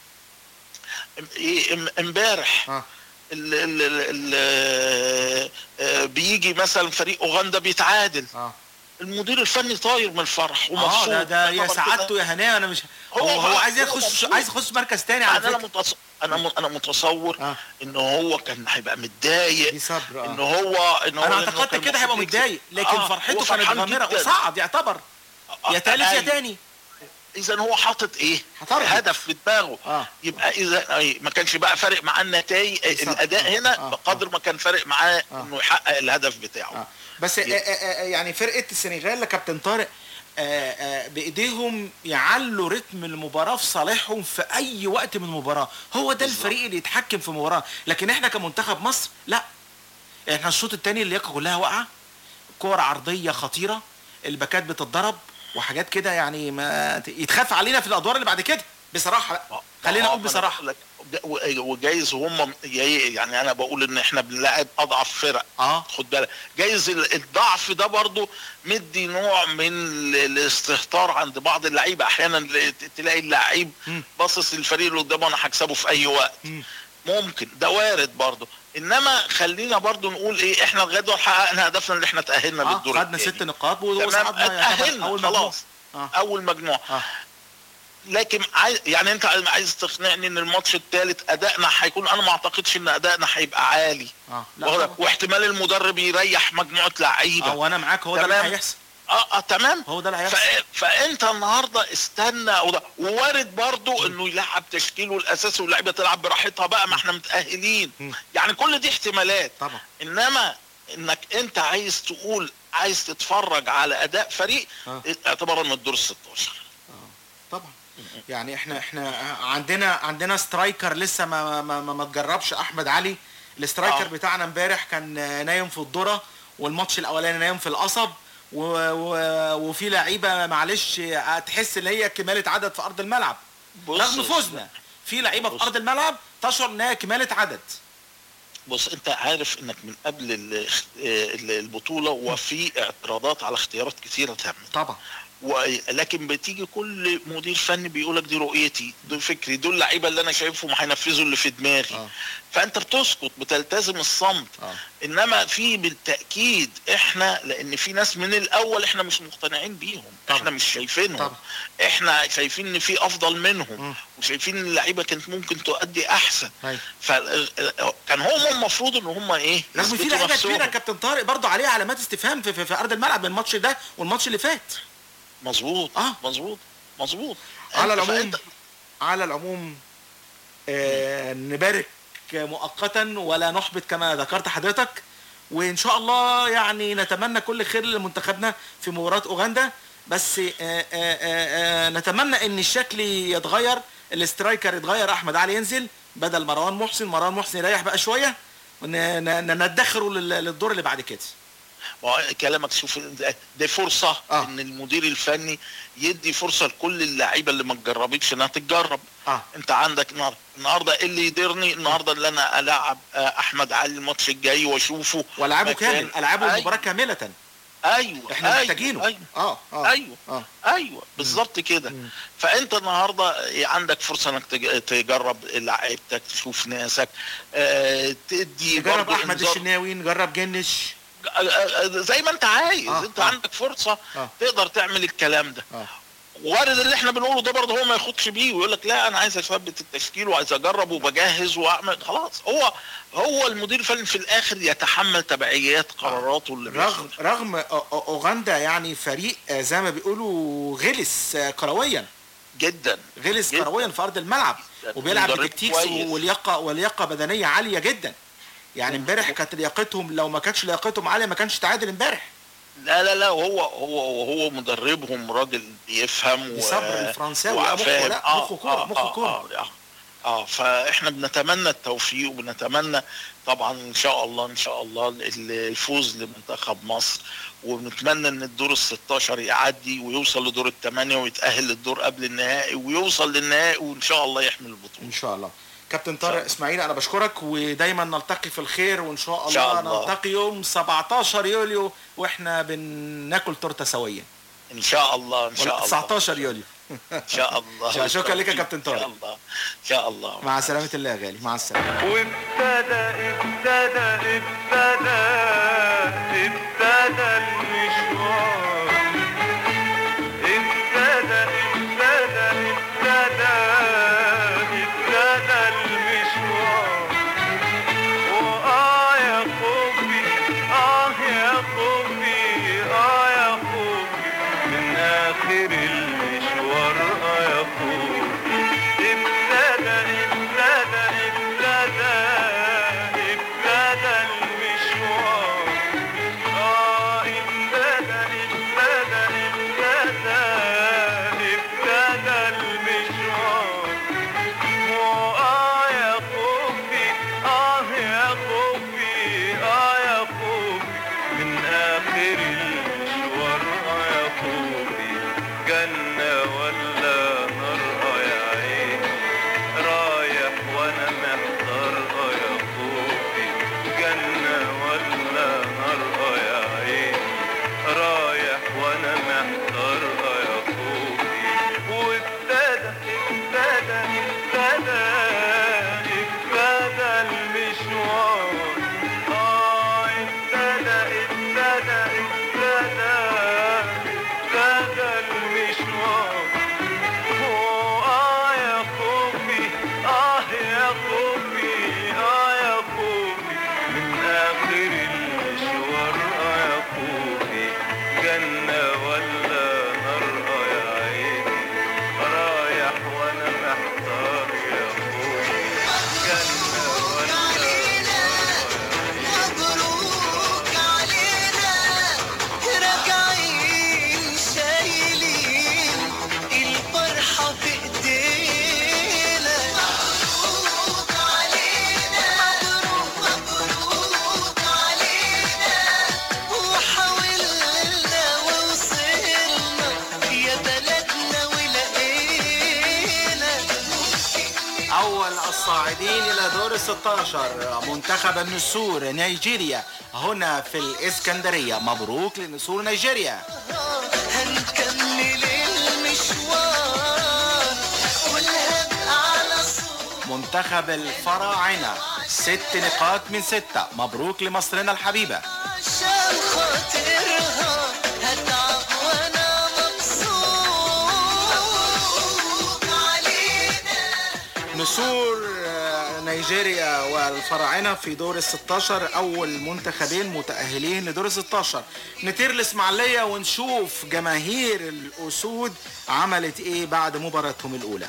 Speaker 18: ام- ايه ام- امبارح
Speaker 15: آه.
Speaker 18: ال ال ال ال آه، بيجي مثلا فريق اوغندا بيتعادل
Speaker 15: اه
Speaker 18: المدير الفني طاير من الفرح
Speaker 15: اه
Speaker 18: ومبسوط
Speaker 15: ده ده يا
Speaker 18: يعتبر
Speaker 15: سعادته
Speaker 18: كده.
Speaker 15: يا هناه انا مش هو
Speaker 18: هو
Speaker 15: هو
Speaker 18: بقى-
Speaker 15: عايز
Speaker 18: هو
Speaker 15: يخش
Speaker 18: مبسوط.
Speaker 15: عايز يخش مركز تاني على
Speaker 18: يعني انا
Speaker 15: فكره
Speaker 18: متص... انا م... انا متصور
Speaker 15: آه.
Speaker 18: ان هو كان هيبقى متضايق
Speaker 15: دي صبر
Speaker 18: ان
Speaker 15: اه
Speaker 18: هو ان هو
Speaker 15: انا
Speaker 18: لأنه
Speaker 15: اعتقدت
Speaker 18: كان
Speaker 15: كده هيبقى
Speaker 18: المفروض
Speaker 15: متضايق
Speaker 18: يكسب.
Speaker 15: لكن
Speaker 18: آه، هو
Speaker 15: فرحته كانت
Speaker 18: فرحان
Speaker 15: غامره
Speaker 18: جداً.
Speaker 15: وصعد يعتبر يا تالت يا
Speaker 18: أيوة.
Speaker 15: تاني
Speaker 18: اذا هو حاطط ايه
Speaker 15: هتارجت.
Speaker 18: هدف في دماغه
Speaker 15: اه
Speaker 18: يبقى اذا أي ما كانش بقى فارق معاه النتائج
Speaker 15: بالظبط.
Speaker 18: الاداء
Speaker 15: آه.
Speaker 18: هنا
Speaker 15: آه.
Speaker 18: بقدر ما كان فارق معاه
Speaker 15: آه.
Speaker 18: انه يحقق الهدف بتاعه
Speaker 15: آه. بس آه آه آه يعني فرقه السنغال لكابتن طارق آه آه بايديهم يعلوا رتم المباراه في صالحهم في اي وقت من المباراه هو ده الفريق اللي يتحكم في المباراه لكن احنا كمنتخب مصر لا احنا الشوط الثاني اللياقه كلها واقعه كور عرضيه خطيره الباكات بتتضرب وحاجات كده يعني ما ت- يتخاف علينا في الادوار اللي بعد كده بصراحه لا خلينا
Speaker 18: آه،
Speaker 15: نقول
Speaker 18: ما أنا
Speaker 15: بصراحه
Speaker 18: بقول لك، و- وجايز هم يعني انا بقول ان احنا بنلاعب اضعف فرق
Speaker 15: اه
Speaker 18: خد بالك جايز ال- الضعف ده برضو مدي نوع من ال- الاستهتار عند بعض اللعيبه احيانا ل- تلاقي اللعيب باصص للفريق اللي قدامه انا هكسبه في اي وقت ممكن ده وارد برضو انما خلينا برضو نقول ايه احنا لغايه دلوقتي حققنا هدفنا اللي احنا تاهلنا
Speaker 15: اه
Speaker 18: للدور
Speaker 15: خدنا
Speaker 18: التاني.
Speaker 15: ست نقاط
Speaker 18: تمام
Speaker 15: وصعدنا يعتبر
Speaker 18: تاهلنا
Speaker 15: اول مجموعه
Speaker 18: خلاص
Speaker 15: آه.
Speaker 18: اول مجموعه
Speaker 15: آه.
Speaker 18: لكن عايز يعني انت عايز تقنعني ان الماتش الثالث ادائنا هيكون انا ما اعتقدش ان ادائنا هيبقى عالي
Speaker 15: اه
Speaker 18: واخد بالك؟ واحتمال المدرب يريح مجموعه لعيبه
Speaker 15: اه وانا معاك هو ده اللي
Speaker 18: تمام؟
Speaker 15: هيحصل
Speaker 18: اه اه تمام
Speaker 15: هو ده اللي هيحصل
Speaker 18: ف... فانت النهارده استنى وده ووارد برضو انه يلعب تشكيله الاساسي واللعيبه تلعب براحتها بقى ما احنا متاهلين يعني كل دي احتمالات
Speaker 15: طبعا
Speaker 18: انما انك انت عايز تقول عايز تتفرج على اداء فريق
Speaker 15: آه.
Speaker 18: اعتبارا من الدور ال 16
Speaker 15: طبعا يعني احنا احنا عندنا عندنا سترايكر لسه ما ما ما, ما تجربش احمد علي السترايكر
Speaker 18: آه.
Speaker 15: بتاعنا امبارح كان نايم في الذره والماتش الاولاني نايم في القصب و و وفي لعيبه معلش تحس ان هي كماله عدد في ارض الملعب
Speaker 18: بص
Speaker 15: رغم
Speaker 18: بص.
Speaker 15: فوزنا في لعيبه في ارض الملعب تشعر ان هي كماله عدد
Speaker 18: بص انت عارف انك من قبل ال- ال- البطوله وفي اعتراضات على اختيارات كثيره تم
Speaker 15: طبعا
Speaker 18: ولكن بتيجي كل مدير فني بيقول لك دي رؤيتي دول فكري دول اللعيبه اللي انا شايفهم هينفذوا اللي في دماغي آه. فانت بتسكت بتلتزم الصمت آه. انما في بالتاكيد احنا لان في ناس من الاول احنا مش مقتنعين بيهم طبعا. احنا مش شايفينهم طبعا. احنا شايفين ان في افضل منهم وشايفين ان اللعيبه كانت ممكن تؤدي احسن فكان هم المفروض ان هم ايه
Speaker 15: رغم في
Speaker 18: يثبتوا
Speaker 15: لعيبه
Speaker 18: نفسهم.
Speaker 15: كبيره كابتن طارق برضه عليها علامات استفهام في, في, في ارض الملعب من الماتش ده والماتش اللي فات
Speaker 18: مظبوط اه مظبوط مظبوط
Speaker 15: على
Speaker 18: أنت-
Speaker 15: العموم
Speaker 18: فأنت-
Speaker 15: على العموم آه نبارك مؤقتا ولا نحبط كما ذكرت حضرتك وان شاء الله يعني نتمنى كل خير لمنتخبنا في مباراه اوغندا بس آه آه آه آه نتمنى ان الشكل يتغير الاسترايكر يتغير احمد علي ينزل بدل مروان محسن مروان محسن يريح بقى شويه وندخره للدور اللي بعد كده
Speaker 18: ما هو كلامك شوف دي فرصه آه. ان المدير الفني يدي فرصه لكل اللعيبه اللي ما اتجربتش انها تتجرب
Speaker 15: آه.
Speaker 18: انت عندك النهارده النهارده إيه اللي يديرني النهارده اللي انا العب آه، احمد علي الماتش الجاي واشوفه
Speaker 15: والعابه
Speaker 18: مكان-
Speaker 15: كامل العابه
Speaker 18: أيوة.
Speaker 15: المباراه كامله
Speaker 18: ايوه
Speaker 15: احنا
Speaker 18: أيوة.
Speaker 15: محتاجينه
Speaker 18: ايوه
Speaker 15: اه اه
Speaker 18: ايوه
Speaker 15: اه
Speaker 18: ايوه بالظبط كده فانت النهارده عندك فرصه انك تج- تجرب لعيبتك تشوف ناسك آه، تدي
Speaker 15: نجرب
Speaker 18: برضو
Speaker 15: احمد
Speaker 18: إنذار.
Speaker 15: الشناوي نجرب جنش
Speaker 18: آه، آه، زي ما انت عايز
Speaker 15: آه،
Speaker 18: انت
Speaker 15: آه.
Speaker 18: عندك فرصه
Speaker 15: آه.
Speaker 18: تقدر تعمل الكلام ده
Speaker 15: آه.
Speaker 18: وارد اللي احنا بنقوله ده برضه هو ما ياخدش بيه ويقول لك لا انا عايز اثبت التشكيل وعايز اجرب وبجهز واعمل خلاص هو هو المدير الفني في الاخر يتحمل تبعيات قراراته اللي
Speaker 15: رغم رغم أو- أو- اوغندا يعني فريق آه، زي ما بيقولوا غلس آه، كرويا
Speaker 18: جدا
Speaker 15: غلس كرويا في ارض الملعب وبيلعب
Speaker 18: مدرب
Speaker 15: بتكتيكس
Speaker 18: كويس.
Speaker 15: ولياقه ولياقه بدنيه عاليه جدا يعني امبارح كانت لياقتهم لو ما كانتش لياقتهم عاليه ما كانش تعادل امبارح
Speaker 18: لا لا لا هو هو هو مدربهم راجل بيفهم و...
Speaker 15: بيصبر الفرنساوي، لا مخه-
Speaker 18: وفاهم.
Speaker 15: لا،
Speaker 18: آه،
Speaker 15: مخه كورة،
Speaker 18: آه،
Speaker 15: مخه
Speaker 18: آه،
Speaker 15: كورة.
Speaker 18: آه, آه, اه فاحنا بنتمنى التوفيق وبنتمنى طبعا ان شاء الله ان شاء الله ال- الفوز لمنتخب مصر ونتمنى ان الدور ال 16 يعدي ويوصل لدور الثمانيه ويتاهل للدور قبل النهائي ويوصل للنهائي وان شاء الله يحمل البطوله
Speaker 15: ان شاء الله كابتن طارق اسماعيل انا بشكرك ودايما نلتقي في الخير وان شاء الله,
Speaker 18: إن شاء الله.
Speaker 15: نلتقي يوم 17 يوليو واحنا بناكل تورته سويا
Speaker 18: ان شاء الله ان شاء
Speaker 15: ولا
Speaker 18: الله
Speaker 15: 19 يوليو
Speaker 18: ان شاء الله
Speaker 15: شكرا لك يا كابتن
Speaker 18: ان
Speaker 15: طارق
Speaker 18: شاء الله ان شاء الله
Speaker 15: مع سلامه الله يا غالي مع السلامه
Speaker 14: وابتدى ابتدى ابتدى ابتدى المشوار ابتدى ابتدى ابتدى ابتدى المشوار وآه يا خوفي آه يا خوفي آه يا خوفي من آخر المشوار آه يا خوفي ابتدى ابتدى ابتدى ابتدى المشوار اه ابتدى ابتدى ابتدى ابتدى المشوار واه يا خوفي اه يا خوفي اه يا خوفي من اخر المشوار اه يا خوفي جنة ولا نار اه يا عيني رايح وانا محتار اه يا خوفي جنة ولا نار اه يا عيني رايح وانا محتار اه يا خوفي وابتدى ابتدى ابتدى ابتدى المشوار اه ابتدى ابتدى ابتدى ابتدى المشوار آه يا خوفي آه يا خوفي آه يا خوفي من آخر المشوار آه يا خوفي جنة ولا نار آه يا عيني رايح وأنا محتار
Speaker 15: أول الصاعدين إلى دور ال 16 منتخب النسور نيجيريا هنا في الإسكندرية مبروك لنسور نيجيريا
Speaker 3: هنكمل المشوار والهب على صوت
Speaker 15: منتخب الفراعنة ست نقاط من ستة مبروك لمصرنا الحبيبة
Speaker 3: عشان خاطرها هتعب وانا مبسوط علينا
Speaker 15: نسور آه، نيجيريا والفراعنة في دور ال 16 أول منتخبين متأهلين لدور ال 16 نطير الإسماعيلية ونشوف جماهير الأسود عملت إيه بعد مباراتهم الأولى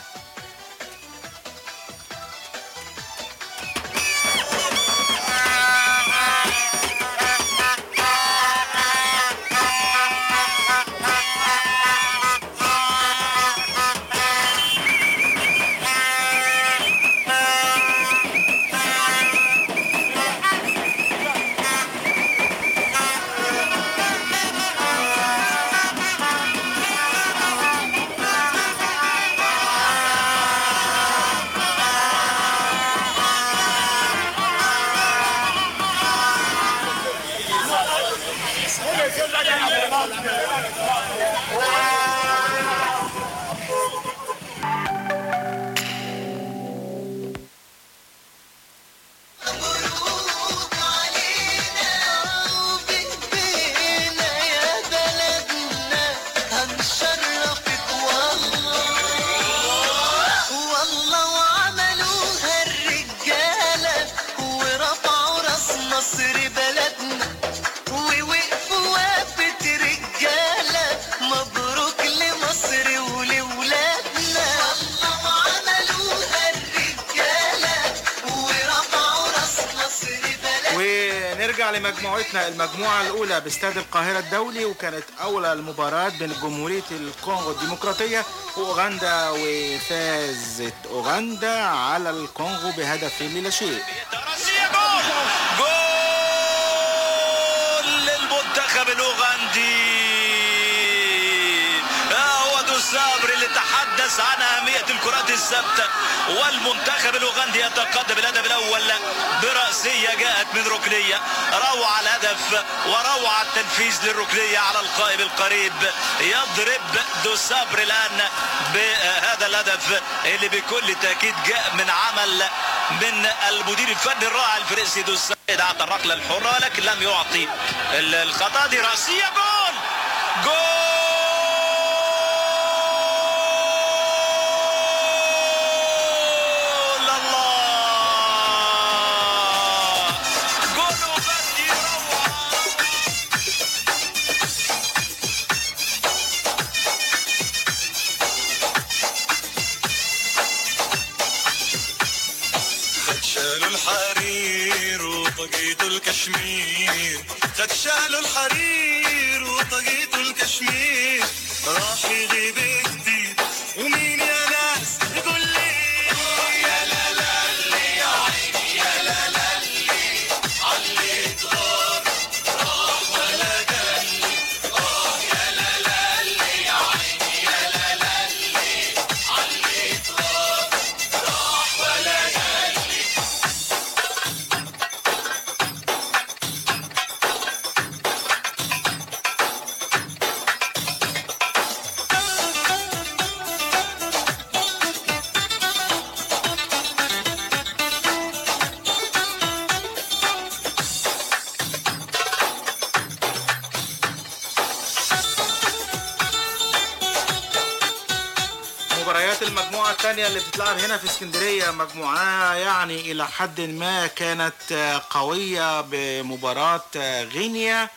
Speaker 3: بينا يا بلدنا هنشرفك والله والله وعملوها الرجالة ورفعوا راس مصر بلدنا ووقفوا وقفة رجالة مبروك لمصر ولولادنا والله وعملوها الرجالة ورفعوا راس مصر بلدنا
Speaker 15: ونرجع لمجموعتنا المجموعة الأولى باستاد القاهرة الدولي وكانت أولى المباراة بين جمهورية الكونغو الديمقراطية وأوغندا وفازت أوغندا على الكونغو بهدف لا شيء
Speaker 17: جول للمنتخب الاوغندي هو دو الصبر اللي تحدث عن اهميه الكرات الثابته والمنتخب الاوغندي يتقدم الهدف الاول براسيه جاءت من ركنيه روعه الهدف وروعه التنفيذ للركنيه على القائم القريب يضرب دو الصبر الان بهذا الهدف اللي بكل تاكيد جاء من عمل من المدير الفني الرائع الفرنسي دو الصبر اعطى الركله الحره لكن لم يعطي ال- الخطا دي راسيه جول جول الله جول وبدي
Speaker 14: قد شالوا الحرير وطقيتوا الكشمير قد شالوا الحرير وطقيتوا الكشمير راح يغيب كتير ومين يا ناس يقول لي يا لا لا لي يا عيني يا لا لا لي علي تغار راح ولا قال لي اه يا لا لا لي يا عيني يا لا لا لي علي تغار راح ولا قال لي
Speaker 15: مباريات المجموعة الثانية اللي بتتلعب هنا في اسكندرية مجموعة يعني إلى حد ما كانت آه، قوية بمباراة آه، غينيا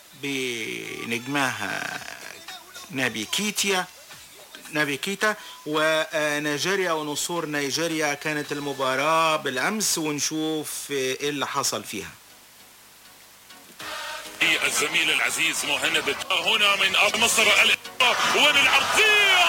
Speaker 15: بنجمها نابي كيتيا نابي كيتا ونيجيريا ونصور نيجيريا كانت المباراة بالأمس ونشوف آه، إيه اللي حصل فيها
Speaker 19: الزميل العزيز مهند هنا من أرض مصر الإطلاق وين العرضية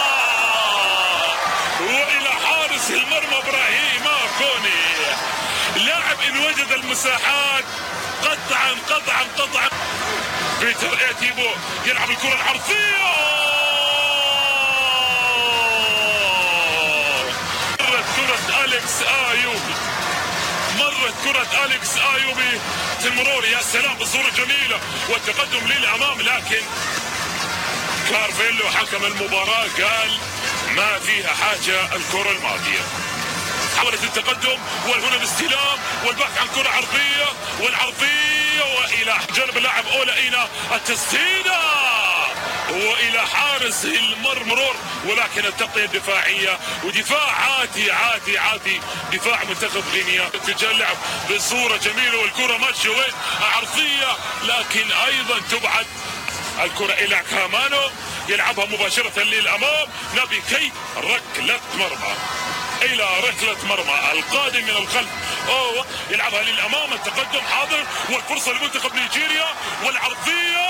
Speaker 19: وإلى حارس المرمى إبراهيم كوني لاعب إن وجد المساحات قطعا قطعا قطعا بيتر ايتيبو يلعب الكرة العرضية مرت كرة آل أليكس آيوبي مرت كرة أليكس آيوبي في المرور يا سلام بصورة جميلة والتقدم للأمام لكن كارفيلو حكم المباراة قال ما فيها حاجة الكرة الماضية حاولت التقدم وهنا الاستلام والبحث عن كرة عرضية والعرضية وإلى جانب اللاعب أولاينا التسديدة والى حارس المر مرور ولكن التغطيه الدفاعيه ودفاع عاتي عاتي عاتي دفاع منتخب غينيا اتجاه اللعب بصوره جميله والكره ماشيه وين عرضيه لكن ايضا تبعد الكره الى كامانو يلعبها مباشره للامام نبي كي ركله مرمى الى ركله مرمى القادم من الخلف اوه يلعبها للامام التقدم حاضر والفرصه لمنتخب نيجيريا والعرضيه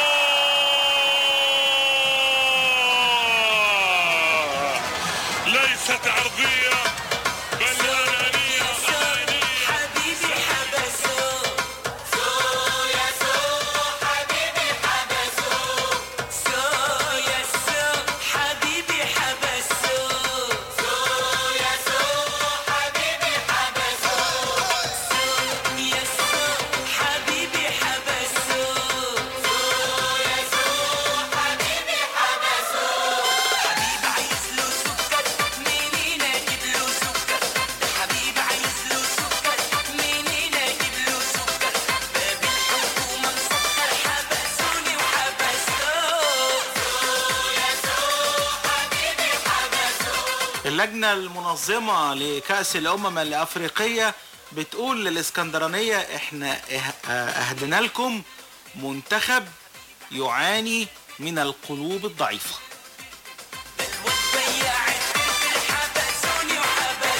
Speaker 19: أوه. ليست عرضيه بل انانيه
Speaker 3: حبيبي حبسوه سو يا سو حبيبي حبسوه سو يا سو حبيبي حبسوه سو يا سو حبيبي حبسوه سو يا سو حبيبي حبسوه سو يا سو حبيبي حبسوه حبيبي عايز له سكر منين اجيب له سكر حبيب عايز له سكر منين اجيب له سكر باب الحكومة مسكر حبسوني وحبسوه يا سو حبيبي حبسوه
Speaker 15: اللجنة المنظمة لكأس الأمم الأفريقية بتقول للإسكندرانية إحنا إه- أهدنا لكم منتخب يعاني من القلوب الضعيفة
Speaker 3: حبسوني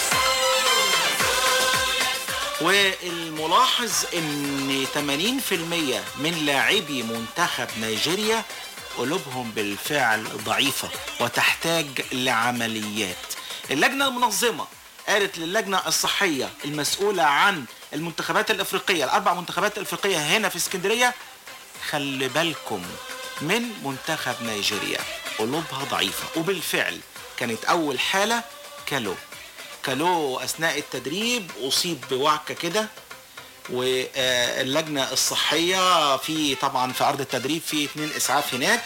Speaker 3: وحبسوه
Speaker 15: والملاحظ ان 80% من لاعبي منتخب نيجيريا قلوبهم بالفعل ضعيفة وتحتاج لعمليات اللجنة المنظمة قالت للجنة الصحية المسؤولة عن المنتخبات الافريقية الاربع منتخبات الافريقية هنا في اسكندرية خلي بالكم من منتخب نيجيريا قلوبها ضعيفة وبالفعل كانت اول حالة كالو كالو اثناء التدريب اصيب بوعكه كده واللجنه الصحيه في طبعا في ارض التدريب في اتنين اسعاف هناك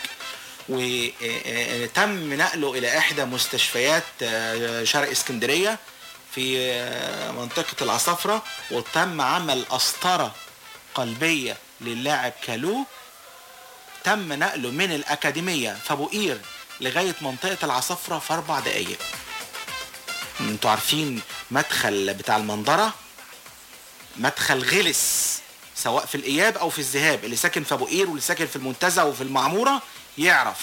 Speaker 15: وتم نقله الى احدى مستشفيات آه، شرق اسكندريه في آه، منطقه العصافره وتم عمل قسطره قلبيه للاعب كالو تم نقله من الاكاديميه فابوقير لغايه منطقه العصافره في اربع دقائق انتوا عارفين مدخل بتاع المنظرة مدخل غلس سواء في الإياب أو في الذهاب اللي ساكن في أبو قير واللي ساكن في المنتزه وفي المعمورة يعرف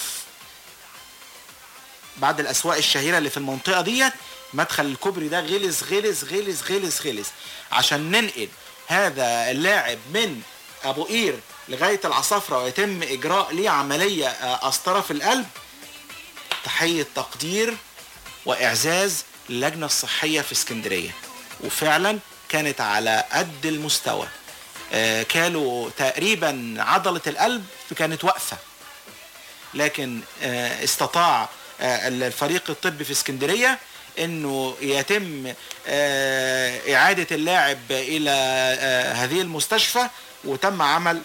Speaker 15: بعد الأسواق الشهيرة اللي في المنطقة ديت مدخل الكوبري ده غلس غلس غلس غلس غلس عشان ننقل هذا اللاعب من أبو قير لغاية العصافرة ويتم إجراء ليه عملية آه، قسطرة في القلب تحية تقدير واعزاز اللجنه الصحيه في اسكندريه وفعلا كانت على قد المستوى آه، كانوا تقريبا عضله القلب كانت واقفه لكن آه، استطاع آه، الفريق الطبي في اسكندريه انه يتم آه، اعاده اللاعب الى آه، هذه المستشفى وتم عمل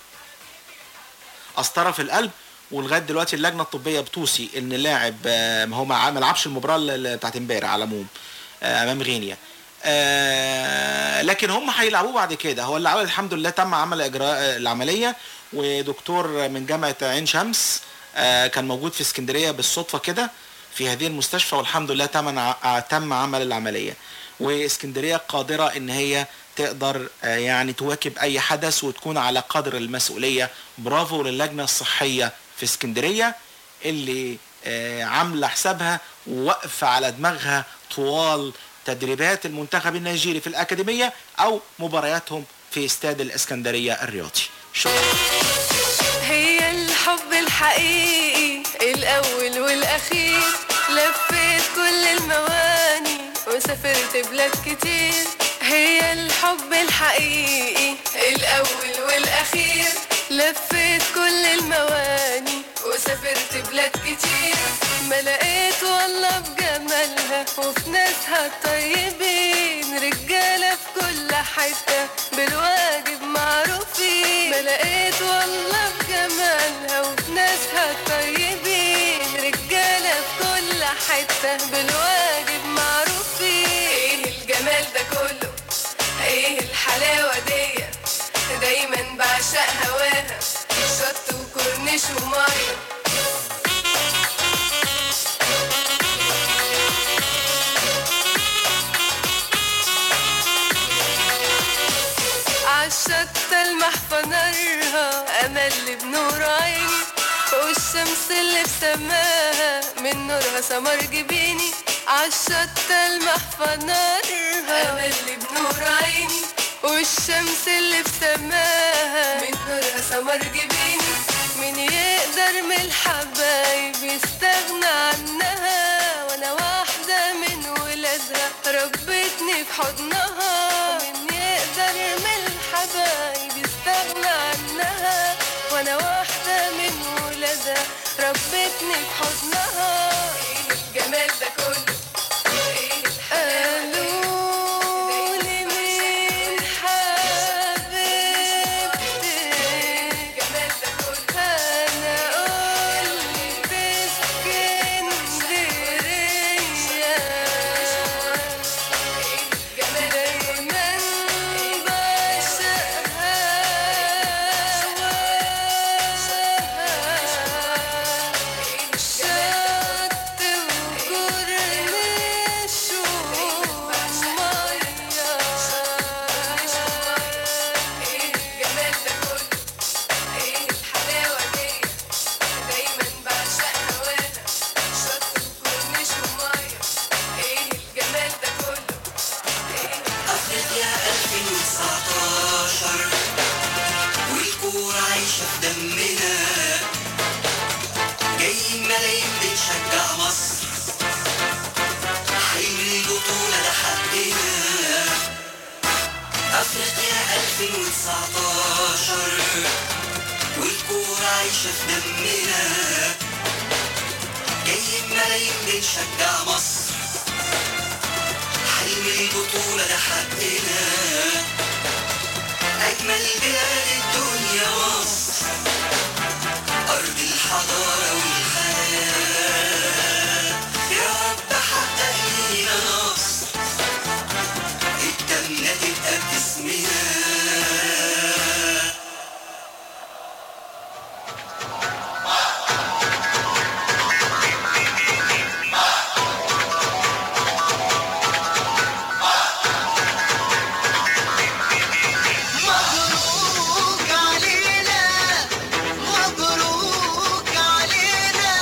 Speaker 15: قسطره في القلب ولغايه دلوقتي اللجنه الطبيه بتوصي ان اللاعب آه، ما هو ما ما لعبش المباراه اللي بتاعت امبارح على العموم آه، امام غينيا آه، لكن هم هيلعبوه بعد كده هو اللي عمل الحمد لله تم عمل اجراء العمليه ودكتور من جامعه عين شمس آه، كان موجود في اسكندريه بالصدفه كده في هذه المستشفى والحمد لله تم ع- تم عمل العمليه واسكندريه قادره ان هي تقدر آه، يعني تواكب اي حدث وتكون على قدر المسؤوليه برافو للجنه الصحيه في اسكندريه اللي آه، عامله حسابها وواقفه على دماغها طوال تدريبات المنتخب النيجيري في الاكاديميه او مبارياتهم في استاد الاسكندريه الرياضي شكرا
Speaker 20: هي الحب الحقيقي الأول والأخير لفيت كل المواني وسافرت بلاد كتير هي الحب الحقيقي الأول والأخير لفيت كل المواني وسافرت بلاد كتير ما لقيت والله بجمالها وفي ناسها الطيبين رجالة في كل حتة بالواجب معروفين ما لقيت والله بجمالها وفي ناسها الطيبين رجالة في كل حتة بالواجب معروفين ايه الجمال ده كله ايه الحلاوة دي دايما بعشق هواها شط وكورنيش ومية عالشط تلمح فنارها امل بنور عيني والشمس اللي في سماها من نورها سمر جبيني عالشط تلمح فنارها امل بنور عيني والشمس اللي في سماها من نورها سمر جبيني مين يقدر من الحبايب يستغنى عنها وانا واحدة من ولادها ربتني في حضنها مين يقدر من الحبايب يستغنى عنها وانا واحدة من ولادها ربتني في حضنها ايه الجمال ده كله قالوا لي مين حبيبتي الجمال ده كله انا قلت اسكندريه دايما بعشقها شط وكورنيش ومية الجمال ده كله ايه الحلاوة دي دايما بعشق هواها شط وكورنيش ومية ايه الجمال ده كله
Speaker 3: أفريقيا 2019 والكورة عايشة في دمنا جايين ملايين بنشجع مصر حلم البطولة ده حقنا أفريقيا 2019 والكورة عايشة في دمنا جايين ملايين بنشجع مصر حلم البطولة ده حقنا أجمل بلاد الدنيا مصر أرض الحضارة والحياة يا رب حقق لينا نصر التامنة تبقى باسمنا
Speaker 16: مبروك علينا مبروك علينا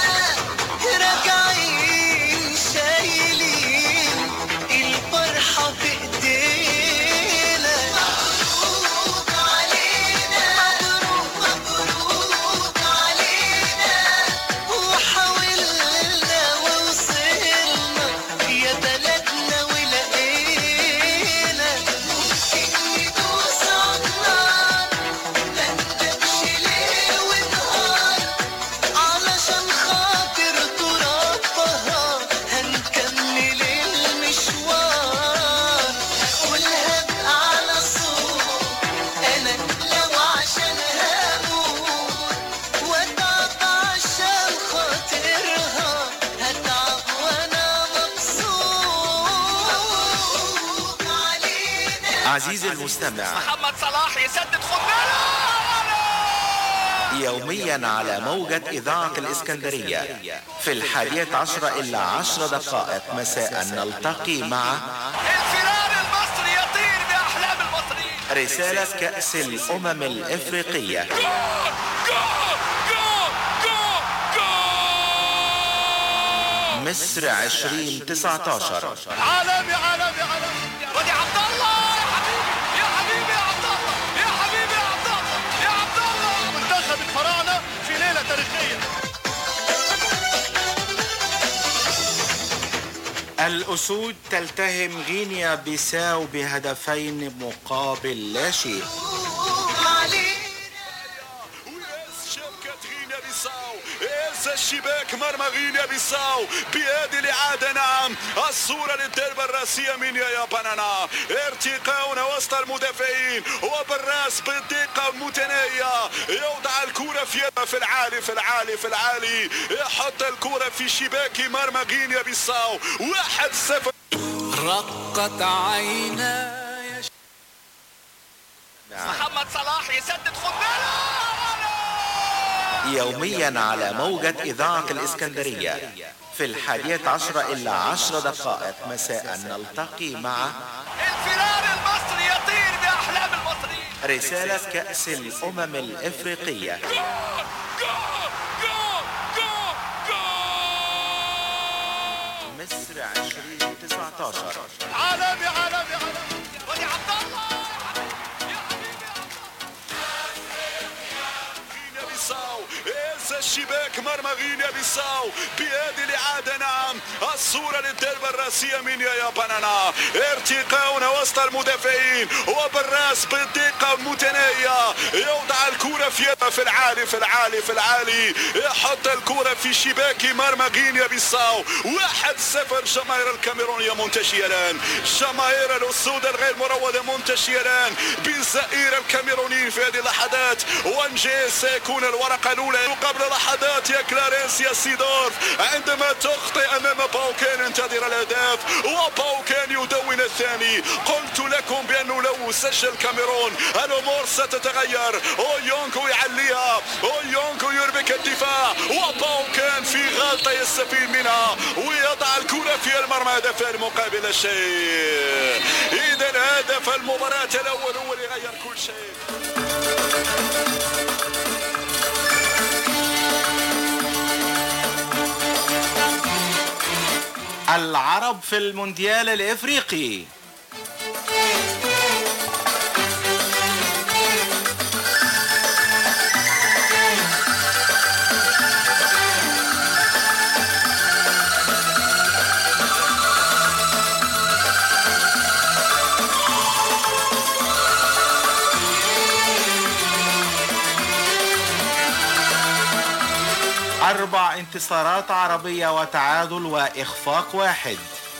Speaker 16: راجعين شايلين الفرحة في ايدينا مبروك علينا مبروك مبروك علينا وحاولنا ووصلنا يا بلدنا ولقينا ممكن ندوس عالنار ما ندمش ليل ونهار علشان خاطر ترابها هنكمل المشوار قولها بأعلى صوت أنا لو عشان هموت وأتعب عشان خاطرها هتعب وأنا مبسوط علينا
Speaker 21: عزيزي المستمع
Speaker 17: محمد صلاح يسدد خد
Speaker 21: يوميا على موجة إذاعة الإسكندرية في الحادية عشرة إلا عشر دقائق مساء نلتقي مع
Speaker 17: الفرار المصري يطير بأحلام المصريين
Speaker 21: رسالة كأس الأمم الإفريقية مصر 2019
Speaker 17: عالمي عالمي عالمي ودي عبد الله يا حبيبي يا حبيبي يا عبد الله يا حبيبي يا عبد الله يا عبد الله منتخب الفراعنه في ليله تاريخيه
Speaker 15: الأسود تلتهم غينيا بيساو بهدفين مقابل لا شيء
Speaker 14: شبكة غينيا بيساو
Speaker 2: الشباك مرمى غينيا بيساو بهذه الإعادة نعم الصورة للضربة الراسية من يا بانانا ارتقاء وسط المدافعين وبراس بالدقة المتناهية يوضع الكرة في في العالي في العالي في العالي يحط الكرة في شباك مرمى غينيا بيساو واحد صفر
Speaker 16: رقت عيناي
Speaker 17: محمد صلاح يسدد خد بالك
Speaker 21: يوميا على موجة إذاعة الإسكندرية في الحادية عشرة إلى عشر دقائق مساء نلتقي مع
Speaker 17: الفرار المصري يطير بأحلام المصريين
Speaker 21: رسالة كأس الأمم الإفريقية مصر 2019
Speaker 17: عالمي عالمي عالمي ودي عبد الله
Speaker 2: غينيا بيساو إز الشباك مرمى غينيا بيساو بهذه الإعادة نعم الصورة للضربة الراسية من يا بانانا ارتقاء وسط المدافعين وبراس بالدقة المتناهية يوضع الكرة في يده في العالي في العالي في العالي يحط الكرة في شباك مرمى غينيا بيساو واحد صفر جماهير الكاميرونية منتشية الآن جماهير الأسود الغير مروضة منتشية الآن بالزئير الكاميروني في هذه اللحظات وانجيز سيكون الورقة الأولى قبل لحظات يا كلاريس يا سيدورف عندما تخطئ أمام باوكين انتظر الأهداف وباوكين يدون الثاني قلت لكم بأنه لو سجل الكاميرون الأمور ستتغير أويونكو يعليها أويونكو يربك الدفاع وباوكين في غلطة يستفيد منها ويضع الكرة في المرمى هدف مقابل الشيء إذا هدف المباراة الأول هو اللي غير كل شيء
Speaker 15: العرب في المونديال الإفريقي أربع انتصارات عربية وتعادل وإخفاق واحد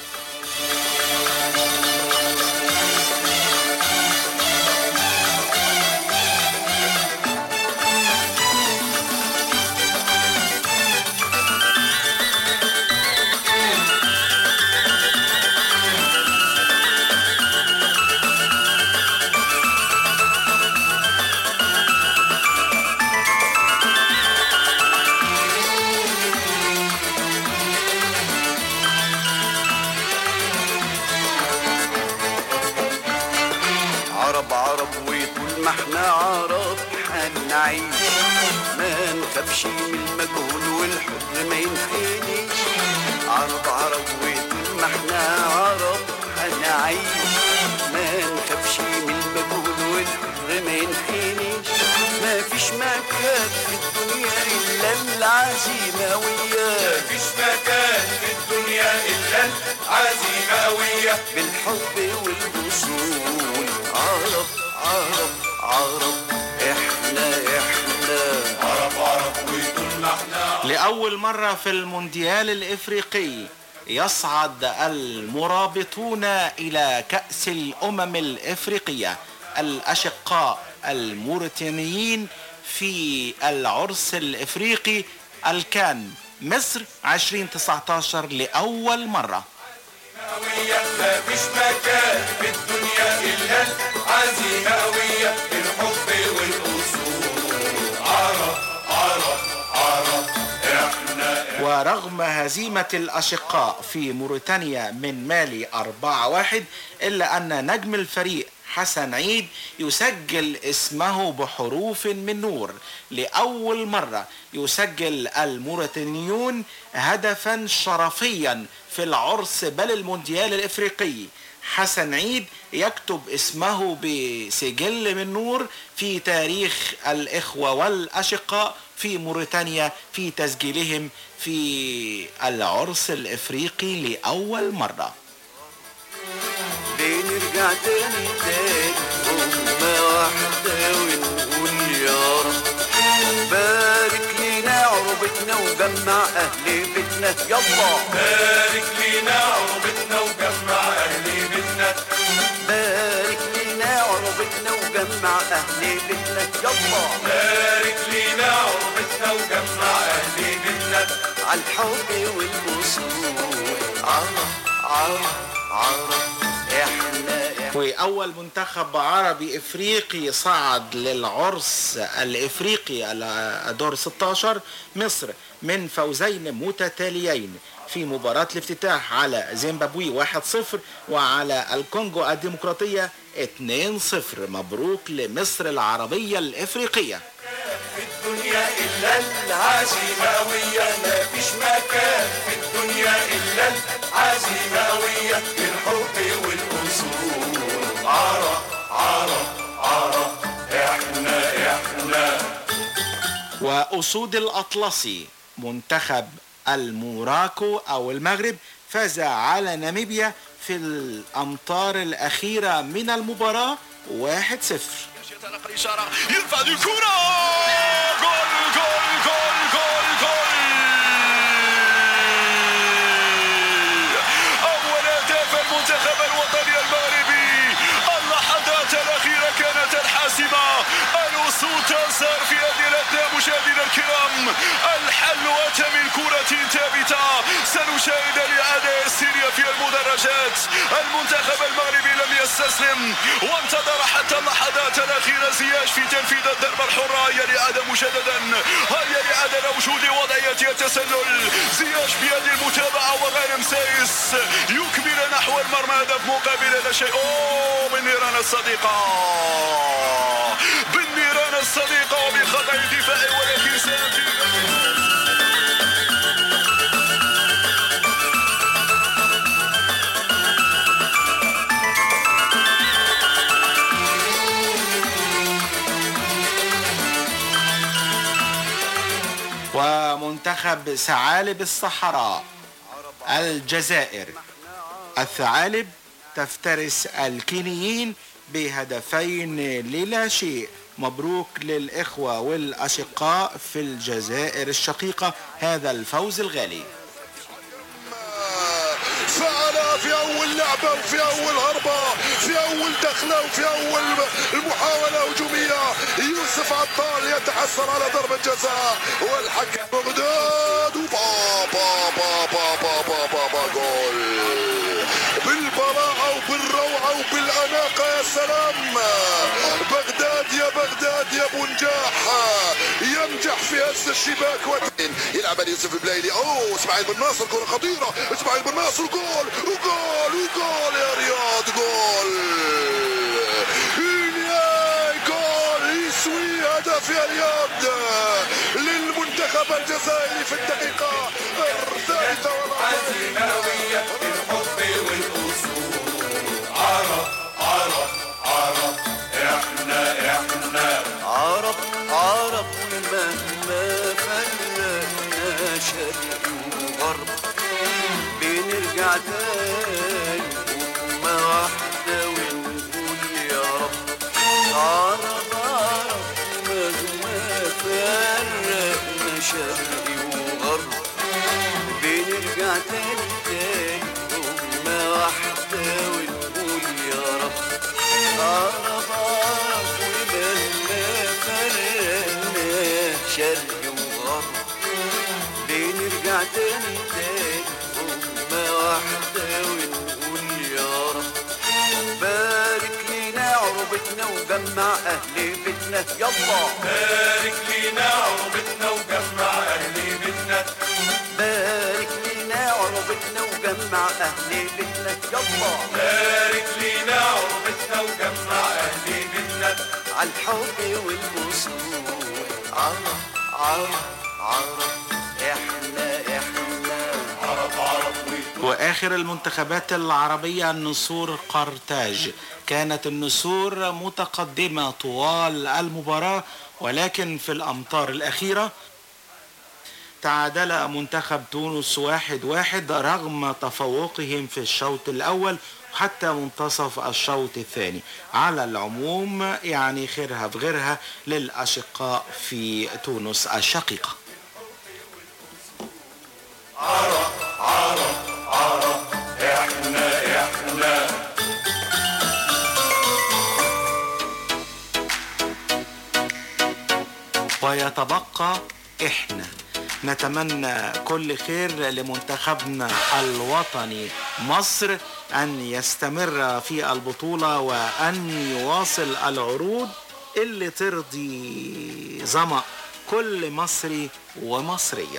Speaker 3: عرب عرب وطول ما احنا عرب هنعيش ما نخافش من المجهول والحر ما ينحنيش عرب عرب وطول ما احنا عرب هنعيش ما نخافش من المجهول والحر ما ينحنيش ما فيش مكان في الدنيا الا العزيمه وياه
Speaker 14: مفيش مكان في الدنيا إلا العزيمة قوية
Speaker 3: بالحب والوصول عرب عرب عرب احنا احنا
Speaker 14: عرب عرب وطول ما احنا
Speaker 15: لأول مرة في المونديال الإفريقي يصعد المرابطون إلى كأس الأمم الإفريقية الأشقاء الموريتانيين في العرس الإفريقي الكان مصر 2019 لأول مرة
Speaker 14: قوية مفيش مكان في الدنيا إلا العزيمة قوية الحب والأصول عرب عرب عرب احنا
Speaker 15: ورغم هزيمة الأشقاء في موريتانيا من مالي 4-1 إلا أن نجم الفريق حسن عيد يسجل اسمه بحروف من نور لأول مرة يسجل الموريتانيون هدفا شرفيا في العرس بل المونديال الإفريقي حسن عيد يكتب اسمه بسجل من نور في تاريخ الإخوة والأشقاء في موريتانيا في تسجيلهم في العرس الإفريقي لأول مرة
Speaker 3: بنرجع تاني تاني أمة واحدة ونقول يا رب بارك لينا عربتنا وجمع أهل بيتنا يلا
Speaker 14: بارك لينا عربتنا وجمع أهل بيتنا
Speaker 3: بارك لينا عربتنا وجمع أهل بيتنا يلا
Speaker 14: بارك لينا عربتنا وجمع أهل بيتنا
Speaker 3: عالحب والوصول عرب عرب عرب احنا
Speaker 15: وأول منتخب عربي إفريقي صعد للعرس الإفريقي على دور 16 مصر من فوزين متتاليين في مباراة الافتتاح على زيمبابوي 1-0 وعلى الكونغو الديمقراطية 2-0 مبروك لمصر العربية الإفريقية
Speaker 14: في الدنيا إلا العزيماوية ما فيش مكان في الدنيا إلا العزيماوية الحب والأصول عرب عرب عرب إحنا إحنا
Speaker 15: وأسود الأطلسي منتخب الموراكو أو المغرب فاز على ناميبيا في الأمتار الأخيرة من المباراة 1-0
Speaker 2: يتلقى الإشارة يرفع دي الكرة جول جول جول جول جول أول أهداف المنتخب الوطني المغربي اللحظات الأخيرة كانت الحاسمة الأسود تنصر في هذه الأثناء مشاهدينا الكرام الحل أتى من كرة ثابتة سنشاهد الإعادة السيرية في المدرجات المنتخب المغربي لم يستسلم وانتظر حتى اللحظات الأخيرة زياش في تنفيذ الضربة الحرة هي الإعادة مجددا هي الإعادة لوجود وضعية التسلل زياش بيد المتابعة وغانم سايس يكمل نحو المرمى هدف مقابل لا شيء أوه بالنيران الصديقة بالنيران الصديقة وبخطأ دفاعي ولكن سيأتي
Speaker 15: ومنتخب ثعالب الصحراء الجزائر الثعالب تفترس الكينيين بهدفين للا شيء مبروك للإخوة والأشقاء في الجزائر الشقيقة هذا الفوز الغالي
Speaker 1: فعل في اول لعبه وفي اول هربه في اول دخله وفي اول المحاوله هجوميه يوسف عطال يتحسر على ضربه جزاء والحكم بغداد وبا با با با با با با با جول بالبراعه وبالروعه وبالاناقه يا سلام بغداد يا بغداد يا ابو نجاح ينجح في هز الشباك وتين يلعب على يوسف البلايلي اوه اسماعيل بن ناصر كره خطيره اسماعيل بن ناصر جول وجول وجول يا رياض جول إلياي جول يسوي هدف يا رياض للمنتخب الجزائري في الدقيقة الثالثة
Speaker 14: عزيماوية الحب والأصول عرب عرب عرب إحنا إحنا
Speaker 3: عرب عرب مهما فرقنا شرق وغرب بنرجع تاني أمة واحدة ونقول يا رب عرب عرب مهما فرقنا شرق وغرب بنرجع تاني تاني أمة واحدة ونقول يا رب عرب عرب ومهما فرقنا شرق وغرب بنرجع تاني تاني أمة واحدة ونقول يا رب بارك لينا عربتنا وجمع أهل بيتنا يلا
Speaker 14: بارك لينا عربتنا وجمع أهل بيتنا
Speaker 3: بارك لينا عربتنا وجمع أهل بيتنا يلا
Speaker 14: بارك لينا عربتنا وجمع أهل بيتنا
Speaker 3: عالحب والوصول عرب عرب عرب احنا احنا
Speaker 14: عرب عرب
Speaker 15: وآخر المنتخبات العربية النسور قرطاج كانت النسور متقدمة طوال المباراة ولكن في الأمتار الأخيرة تعادل منتخب تونس واحد واحد رغم تفوقهم في الشوط الأول حتى منتصف الشوط الثاني على العموم يعني خيرها في غيرها للأشقاء في تونس الشقيقة
Speaker 14: عرب عرب عرب احنا احنا
Speaker 15: ويتبقى احنا نتمنى كل خير لمنتخبنا الوطني مصر ان يستمر في البطوله وان يواصل العروض اللي ترضي ظما كل مصري ومصريه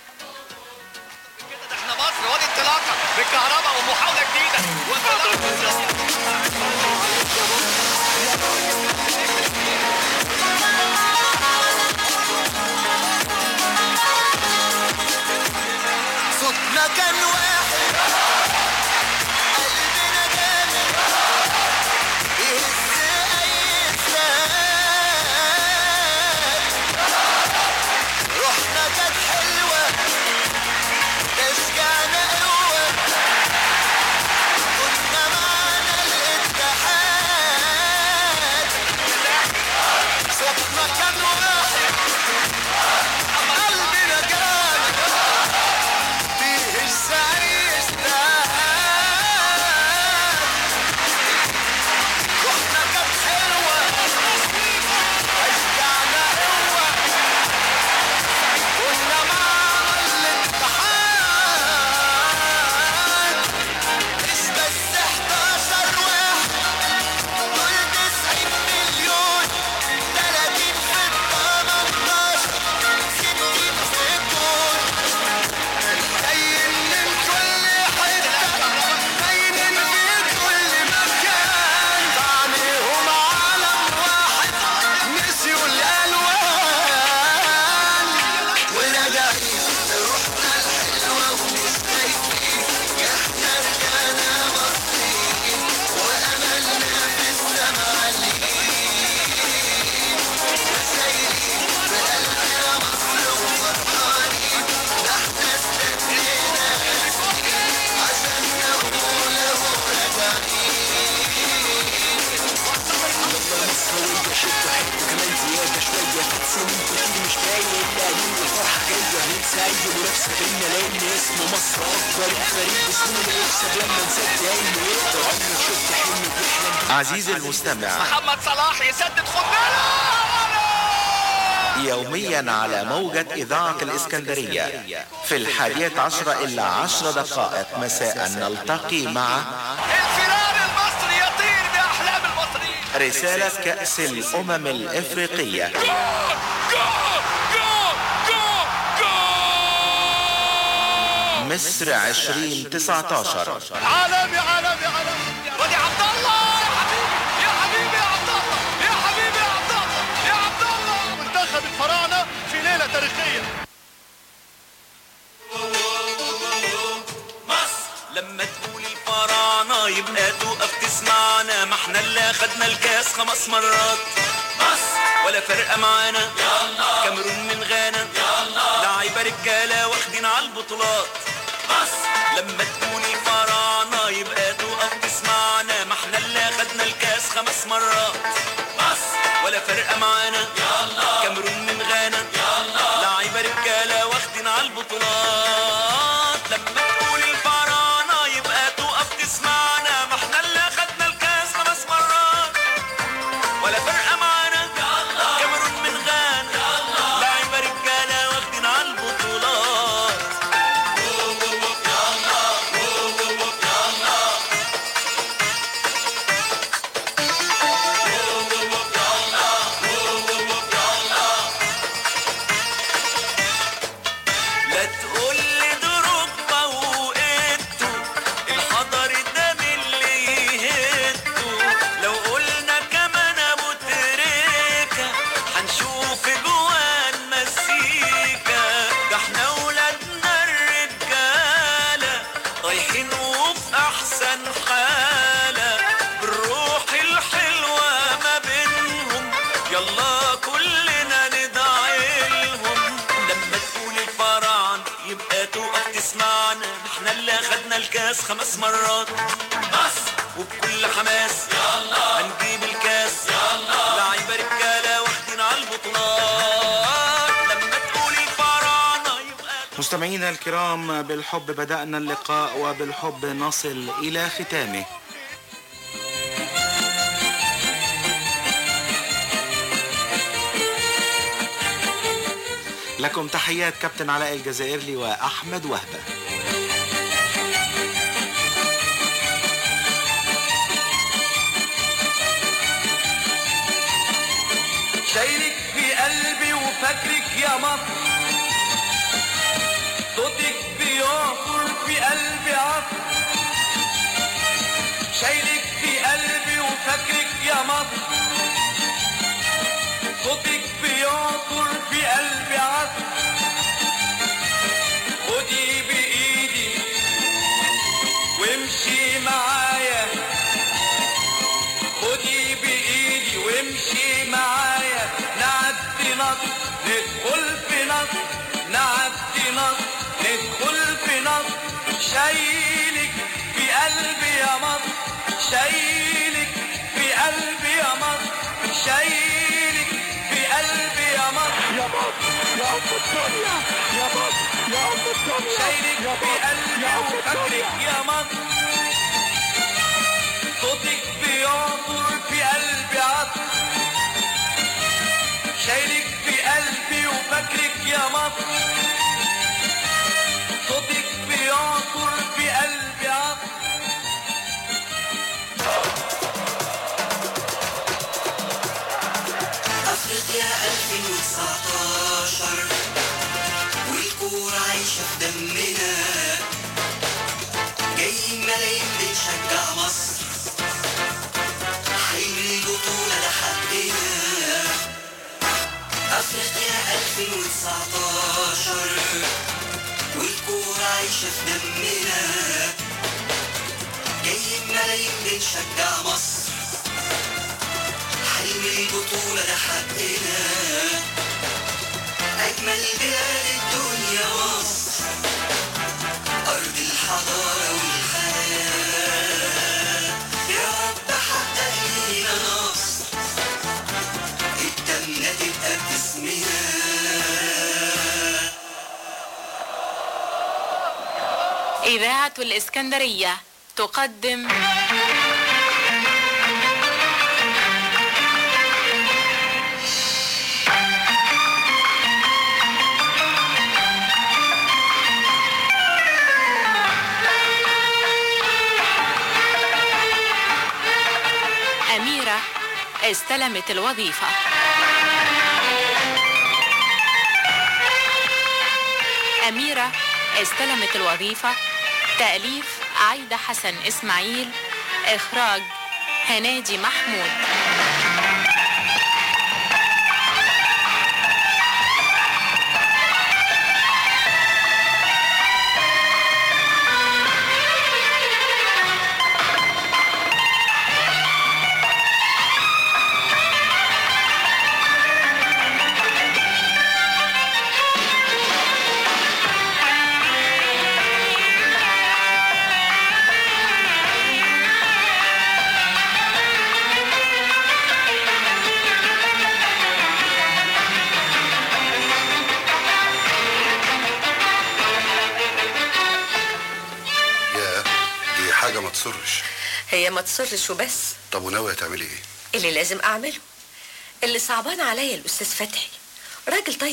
Speaker 17: احنا مصر وادي انطلاقه بالكهرباء ومحاوله جديده
Speaker 16: صوتنا كان واحد قلبنا جامد يهز اي انسان روحنا كانت حلوه تشجعنا قوه كنا معانا الاتحاد صوتنا كان واحد قلبنا جامد بيهز اي استاد روحنا كانت حلوه اشجعنا قوه كنا معانا الاتحاد مش بس 11 واحد دول 90 مليون 30 في ال 18 60 في الجول جايين من كل حتة باينين في كل مكان بعملهم عالم واحد نسيوا الألوان ونجاحين روحنا الحلوة ومش خايفين احنا رجعنا مصريين وأملنا في السما عاليين وسايرين بقلبنا مصر وفرحانين ده احنا استنينا سنين عشان نقول اهو راجعين
Speaker 4: مصروية شد حد كمان زيادة شوية فات سنين كتير مش باين لاقيين الفرحة جاية ننسى أي منافسة بينا لأن اسم مصر أكبر فريق بسهولة يكسب لما نصدق إنه يقدر عمرك شفت حلم بيحلم
Speaker 21: عزيزي المستمع
Speaker 17: محمد صلاح يسدد خد
Speaker 21: يوميا على موجة إذاعة الإسكندرية في الحادية عشرة إلى عشر دقائق مساء نلتقي مع
Speaker 17: الفرار المصري يطير باحلام المصريين
Speaker 21: رسالة كأس الأمم الإفريقية مصر 2019
Speaker 17: عالمي عالمي عالمي ودي عبد الله يا حبيبي يا حبيبي يا عبد الله يا حبيبي يا عبد الله يا عبد الله
Speaker 22: منتخب الفراعنة في ليلة تاريخية
Speaker 23: لما تقول الفراعنة يبقى توقف تسمعنا ما احنا اللي اخدنا الكاس خمس مرات مصر ولا فرقة معانا يلا كاميرون من غانا يلا لعيبة رجالة واخدين على البطولات مصر لما تقول الفراعنة يبقى توقف تسمعنا ما احنا اللي اخدنا الكاس خمس مرات مصر ولا فرقة معانا يلا كاميرون من غانا يلا لعيبة رجالة واخدين على البطولات لما تقول الفراعنة يبقى توقف تسمعنا ما احنا اللي اخدنا الكاس خمس مرات ولا فرقة معانا يلا كاميرون من غانا يلا لعيبة رجالة واخدين على البطولات الكاس خمس مرات بس وبكل حماس يلا هنجيب الكاس يلا لعيبه رجاله واخدين على البطولات لما تقول الفراعنه
Speaker 15: مستمعينا الكرام بالحب بدأنا اللقاء وبالحب نصل إلى ختامه لكم تحيات كابتن علاء الجزائري وأحمد وهبة
Speaker 23: شايلك في قلبي وفاكرك يا مصر صوتك بيعصر في قلبي عصر شايلك في قلبي وفاكرك يا مصر صوتك بيعصر في قلبي عصر خدي بإيدي وامشي معايا خدي بإيدي وامشي معايا نعدي نصر ندخل في نصر نعدي نصر ندخل في نصر شايلك في قلبي يا مصر شايلك في قلبي يا مصر شايلك في قلبي يا مصر يا مصر يا أم الدنيا يا مصر يا أم الدنيا شايلك في قلبي وفاكرك يا مصر صوتك بيعصر في قلبي عصر شايلك في قلبي وفاكرك يا مصر صوتك بيعصر في قلبي عصر
Speaker 5: أفريقيا 2019 والكورة عايشة في دمنا جايين ملايين بنشجع مصر حلم البطولة ده حقنا أفريقيا 2019 والكورة عايشة في دمنا جايين ملايين بنشجع مصر حلم البطولة ده حقنا أجمل بلاد الدنيا مصر أرض الحضارة والحياة يا رب حقق لينا نصر التامنة تبقى باسمنا
Speaker 12: إذاعة الإسكندرية تقدم أميرة استلمت الوظيفة أميرة استلمت الوظيفة تأليف عايدة حسن إسماعيل إخراج هنادي محمود
Speaker 1: يا دي حاجة ما تصرش
Speaker 6: هي ما تصرش وبس
Speaker 1: طب وناوية تعملي ايه؟
Speaker 6: اللي لازم اعمله اللي صعبان عليا الاستاذ فتحي راجل طيب